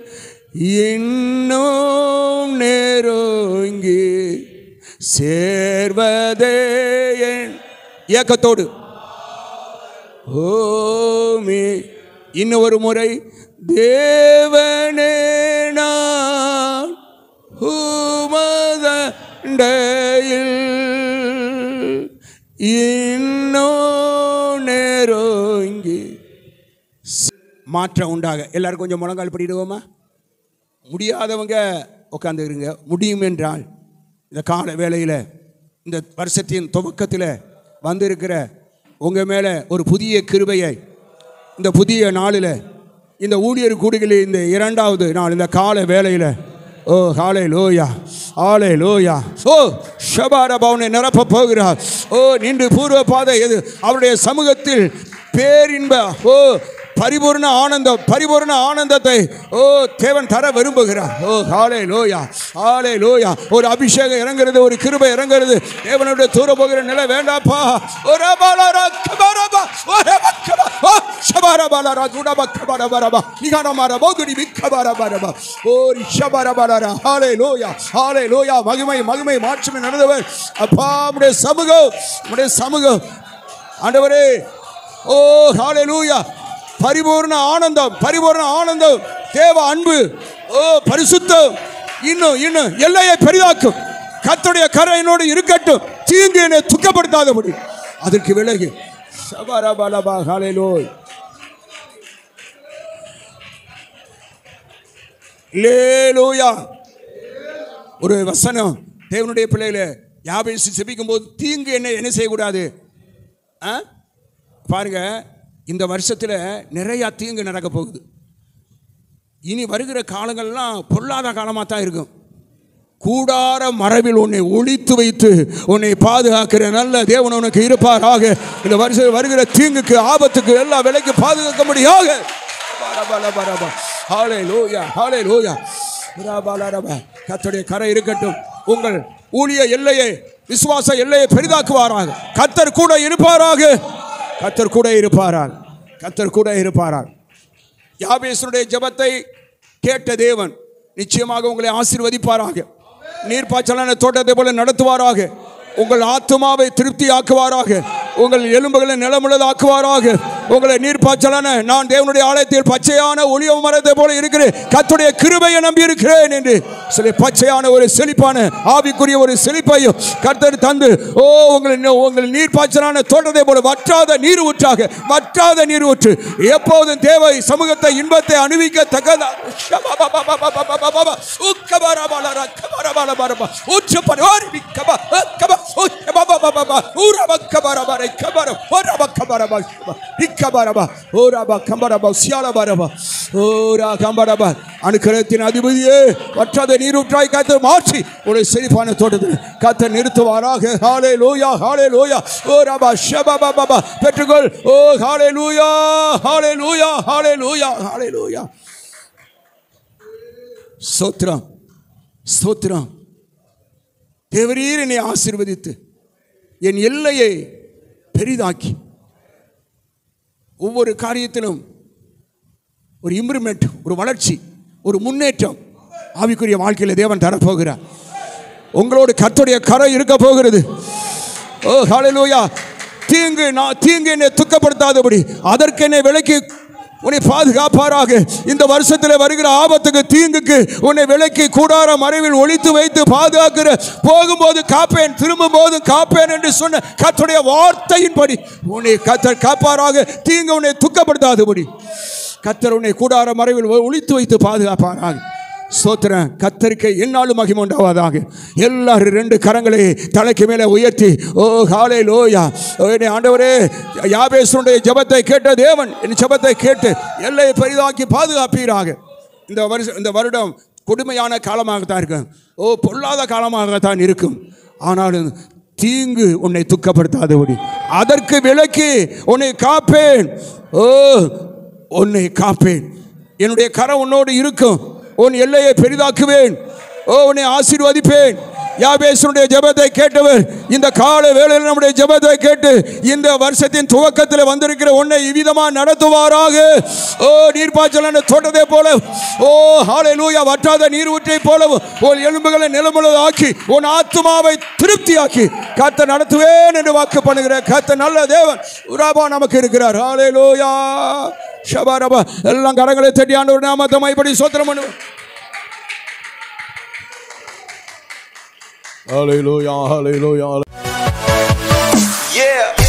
இன்னும் நெருங்கி சேர்வதே என் இயக்கத்தோடு ஓமே இன்னும் ஒரு முறை தேவனே நான் உமதண்டையில் இன்னும் நெருங்கி மாற்றம் உண்டாக எல்லாரும் கொஞ்சம் முழங்கால் படிடுவோமா முடியாதவங்க உட்காந்துருங்க முடியும் என்றால் இந்த கால வேளையில் இந்த வருஷத்தின் துவக்கத்தில் வந்திருக்கிற உங்கள் மேலே ஒரு புதிய கிருபையை இந்த புதிய நாளில் இந்த ஊழியர் கூடுகளில் இந்த இரண்டாவது நாள் இந்த கால வேளையில் ஓ ஹாலே லோயா ஆலே லோயா ஓ ஷபார பவனை நிரப்ப போகிறார் ஓ நின்று பூர்வ பாதை எது அவருடைய சமூகத்தில் பேரின்ப ஓ பரிபூர்ண ஆனந்தம் பரிபூர்ண ஆனந்தத்தை ஓ தேவன் தர விரும்புகிறார் ஓ ஹாலே லோயா ஹாலே லோயா ஒரு அபிஷேகம் இறங்குறது ஒரு கிருபை இறங்குறது தேவனுடைய தூர போகிற நிலை வேண்டாப்பா ஒரு பாலரா கபரபா ஒரு பக்கபா ஓ ஷபார பாலரா குடப கபர பரபா நிகான மார போதுடி விக்கபர பரபா ஓ ஷபார பாலரா ஹாலே லோயா ஹாலே லோயா மகிமை மகிமை மாட்சிமை நடந்தவர் அப்பா உடைய சமூகம் உடைய சமூகம் ஆண்டவரே ஓ ஹாலே லூயா பரிபூர்ண ஆனந்தம் பரிபூர்ண ஆனந்தம் தேவ அன்பு ஓ பரிசுத்தம் இன்னும் இன்னும் எல்லையை பெரிதாக்கும் கர்த்தருடைய கரை என்னோடு இருக்கட்டும் தீங்கு என்னை துக்கப்படுத்தாதபடி அதற்கு விலகு சபரபலபா ஹalleluya லேலூயா ஒரு வசனம் தேவனுடைய பிள்ளைகளை யாபேசி செபிக்கும் போது தீங்கு என்ன என்ன செய்யக்கூடாது ஆ பாருங்க இந்த வருஷத்தில் நிறையா தீங்கு நடக்க போகுது இனி வருகிற காலங்கள்லாம் பொல்லாத காலமாக தான் இருக்கும் கூடார மரபில் உன்னை ஒழித்து வைத்து உன்னை பாதுகாக்கிற நல்ல தேவன் உனக்கு இருப்பாராக இந்த வருஷம் வருகிற தீங்குக்கு ஆபத்துக்கு எல்லா விலைக்கு பாதுகாக்க முடியாக ஹாலே லோயா ஹாலே லோயா கத்தருடைய கரை இருக்கட்டும் உங்கள் ஊழிய எல்லையை விசுவாச எல்லையை பெரிதாக்குவாராக கத்தர் கூட இருப்பாராக கத்தர் கூட இருப்பாராக கத்தர் கூட இருப்பாராக யாபேசனுடைய ஜெபத்தை கேட்ட தேவன் நிச்சயமாக உங்களை ஆசீர்வதிப்பாராக நீர்ப்பாய்ச்சலான தோட்டத்தை போல நடத்துவாராக உங்கள் ஆத்மாவை திருப்தி ஆக்குவாராக உங்கள் எலும்புகளை நிலமுள்ளதாக்குவாராக உங்களை நீர்ப்பாய்ச்சலான நான் தேவனுடைய ஆலயத்தில் பச்சையான ஒளிய மரத்தை போல இருக்கிறேன் கத்துடைய கிருபையை நம்பி இருக்கிறேன் என்று சில பச்சையான ஒரு செழிப்பான ஆவிக்குரிய ஒரு செழிப்பையும் கர்த்தர் தந்து ஓ உங்களை உங்கள் நீர்ப்பாய்ச்சலான தோட்டத்தை போல வற்றாத நீர் ஊற்றாக வற்றாத நீர் ஊற்று எப்போதும் தேவை சமூகத்தை இன்பத்தை அணிவிக்கத்தக்கதா அனுக்கிரகத்தின் அதிபதியே வற்றாத நீரூற்றாய் காத்து மாற்றி ஒரு செழிப்பான தோட்டத்தில் காத்த நிறுத்துவாராக ஹாலே லோயா ஹாலே லோயா ஓ ரபா ஷபா பாபா பெற்றுக்கொள் ஓ ஹாலே லூயா ஹாலே லூயா ஹாலே லூயா ஹாலே லூயா ஸ்தோத்திரம் ஸ்தோத்திரம் தேவரீர் என்னை ஆசீர்வதித்து என் எல்லையை பெரிதாக்கி ஒவ்வொரு காரியத்திலும் ஒரு இம்ப்ரூவ்மெண்ட் ஒரு வளர்ச்சி ஒரு முன்னேற்றம் ஆவிக்குரிய வாழ்க்கையில் தேவன் தரப்போகிறார் உங்களோடு கர்த்தருடைய கரை இருக்க போகிறது ஓ ஹalleluya தீங்கு நான் தீங்கு என்னை துக்கப்படுத்தாதபடி அதற்கு என்னை விலைக்கு உன்னை பாதுகாப்பாராக இந்த வருஷத்தில் வருகிற ஆபத்துக்கு தீங்குக்கு உன்னை விலைக்கு கூடார மறைவில் ஒழித்து வைத்து பாதுகாக்கிற போகும்போது காப்பேன் திரும்பும் போது காப்பேன் என்று சொன்ன கர்த்தருடைய வார்த்தையின்படி உன்னை கத்தர் காப்பாராக தீங்கு உன்னை துக்கப்படுத்தாதபடி கத்தர் உன்னை கூடார மறைவில் ஒழித்து வைத்து பாதுகாப்பாராக சோத்திரம் கத்தரிக்கை என்னாலும் மகிமை உண்டாவதாக எல்லாரும் ரெண்டு கரங்களை தலைக்கு மேலே உயர்த்தி ஓ காலை லோயா ஓ, என்னை ஆண்டவரே யாபேசனுடைய ஜெபத்தை கேட்ட தேவன் என் ஜெபத்தை கேட்டு எல்லையை பெரிதாக்கி பாதுகாப்பீராக இந்த வருஷம் இந்த வருடம் கொடுமையான காலமாகத்தான் இருக்கும் ஓ பொல்லாத காலமாகத்தான் இருக்கும் ஆனாலும் தீங்கு உன்னை துக்கப்படுத்தாதபடி அதற்கு விலக்கி உன்னை காப்பேன் ஓ உன்னை காப்பேன் என்னுடைய கரம் உன்னோடு இருக்கும் உன் எல்லையை பெரிதாக்குவேன் ஓ உன்னை ஆசீர்வதிப்பேன் யாபேசனுடைய ஜெபத்தை கேட்டவர் இந்த கால வேளையில் நம்முடைய ஜெபத்தை கேட்டு இந்த வருஷத்தின் துவக்கத்தில் வந்திருக்கிற உன்னை இவ்விதமா நடத்துவாராக ஓ நீர்ப்பாய்ச்சலான தோட்டத்தை போல ஓ ஹாலை லூயா வற்றாத நீர் ஊற்றை போல உன் எலும்புகளை நிலமுள்ளதாக்கி உன் ஆத்மாவை திருப்தியாக்கி கத்த நடத்துவேன் என்று வாக்கு பண்ணுகிற கத்த நல்ல தேவன் உராபா நமக்கு இருக்கிறார் ஹாலே லூயா ஷபாரபா எல்லாம் கரங்களை தட்டி ஆண்டவர் நாமத்தை மைப்படி சோத்திரம் பண்ணுவோம் Hallelujah, hallelujah. Yeah.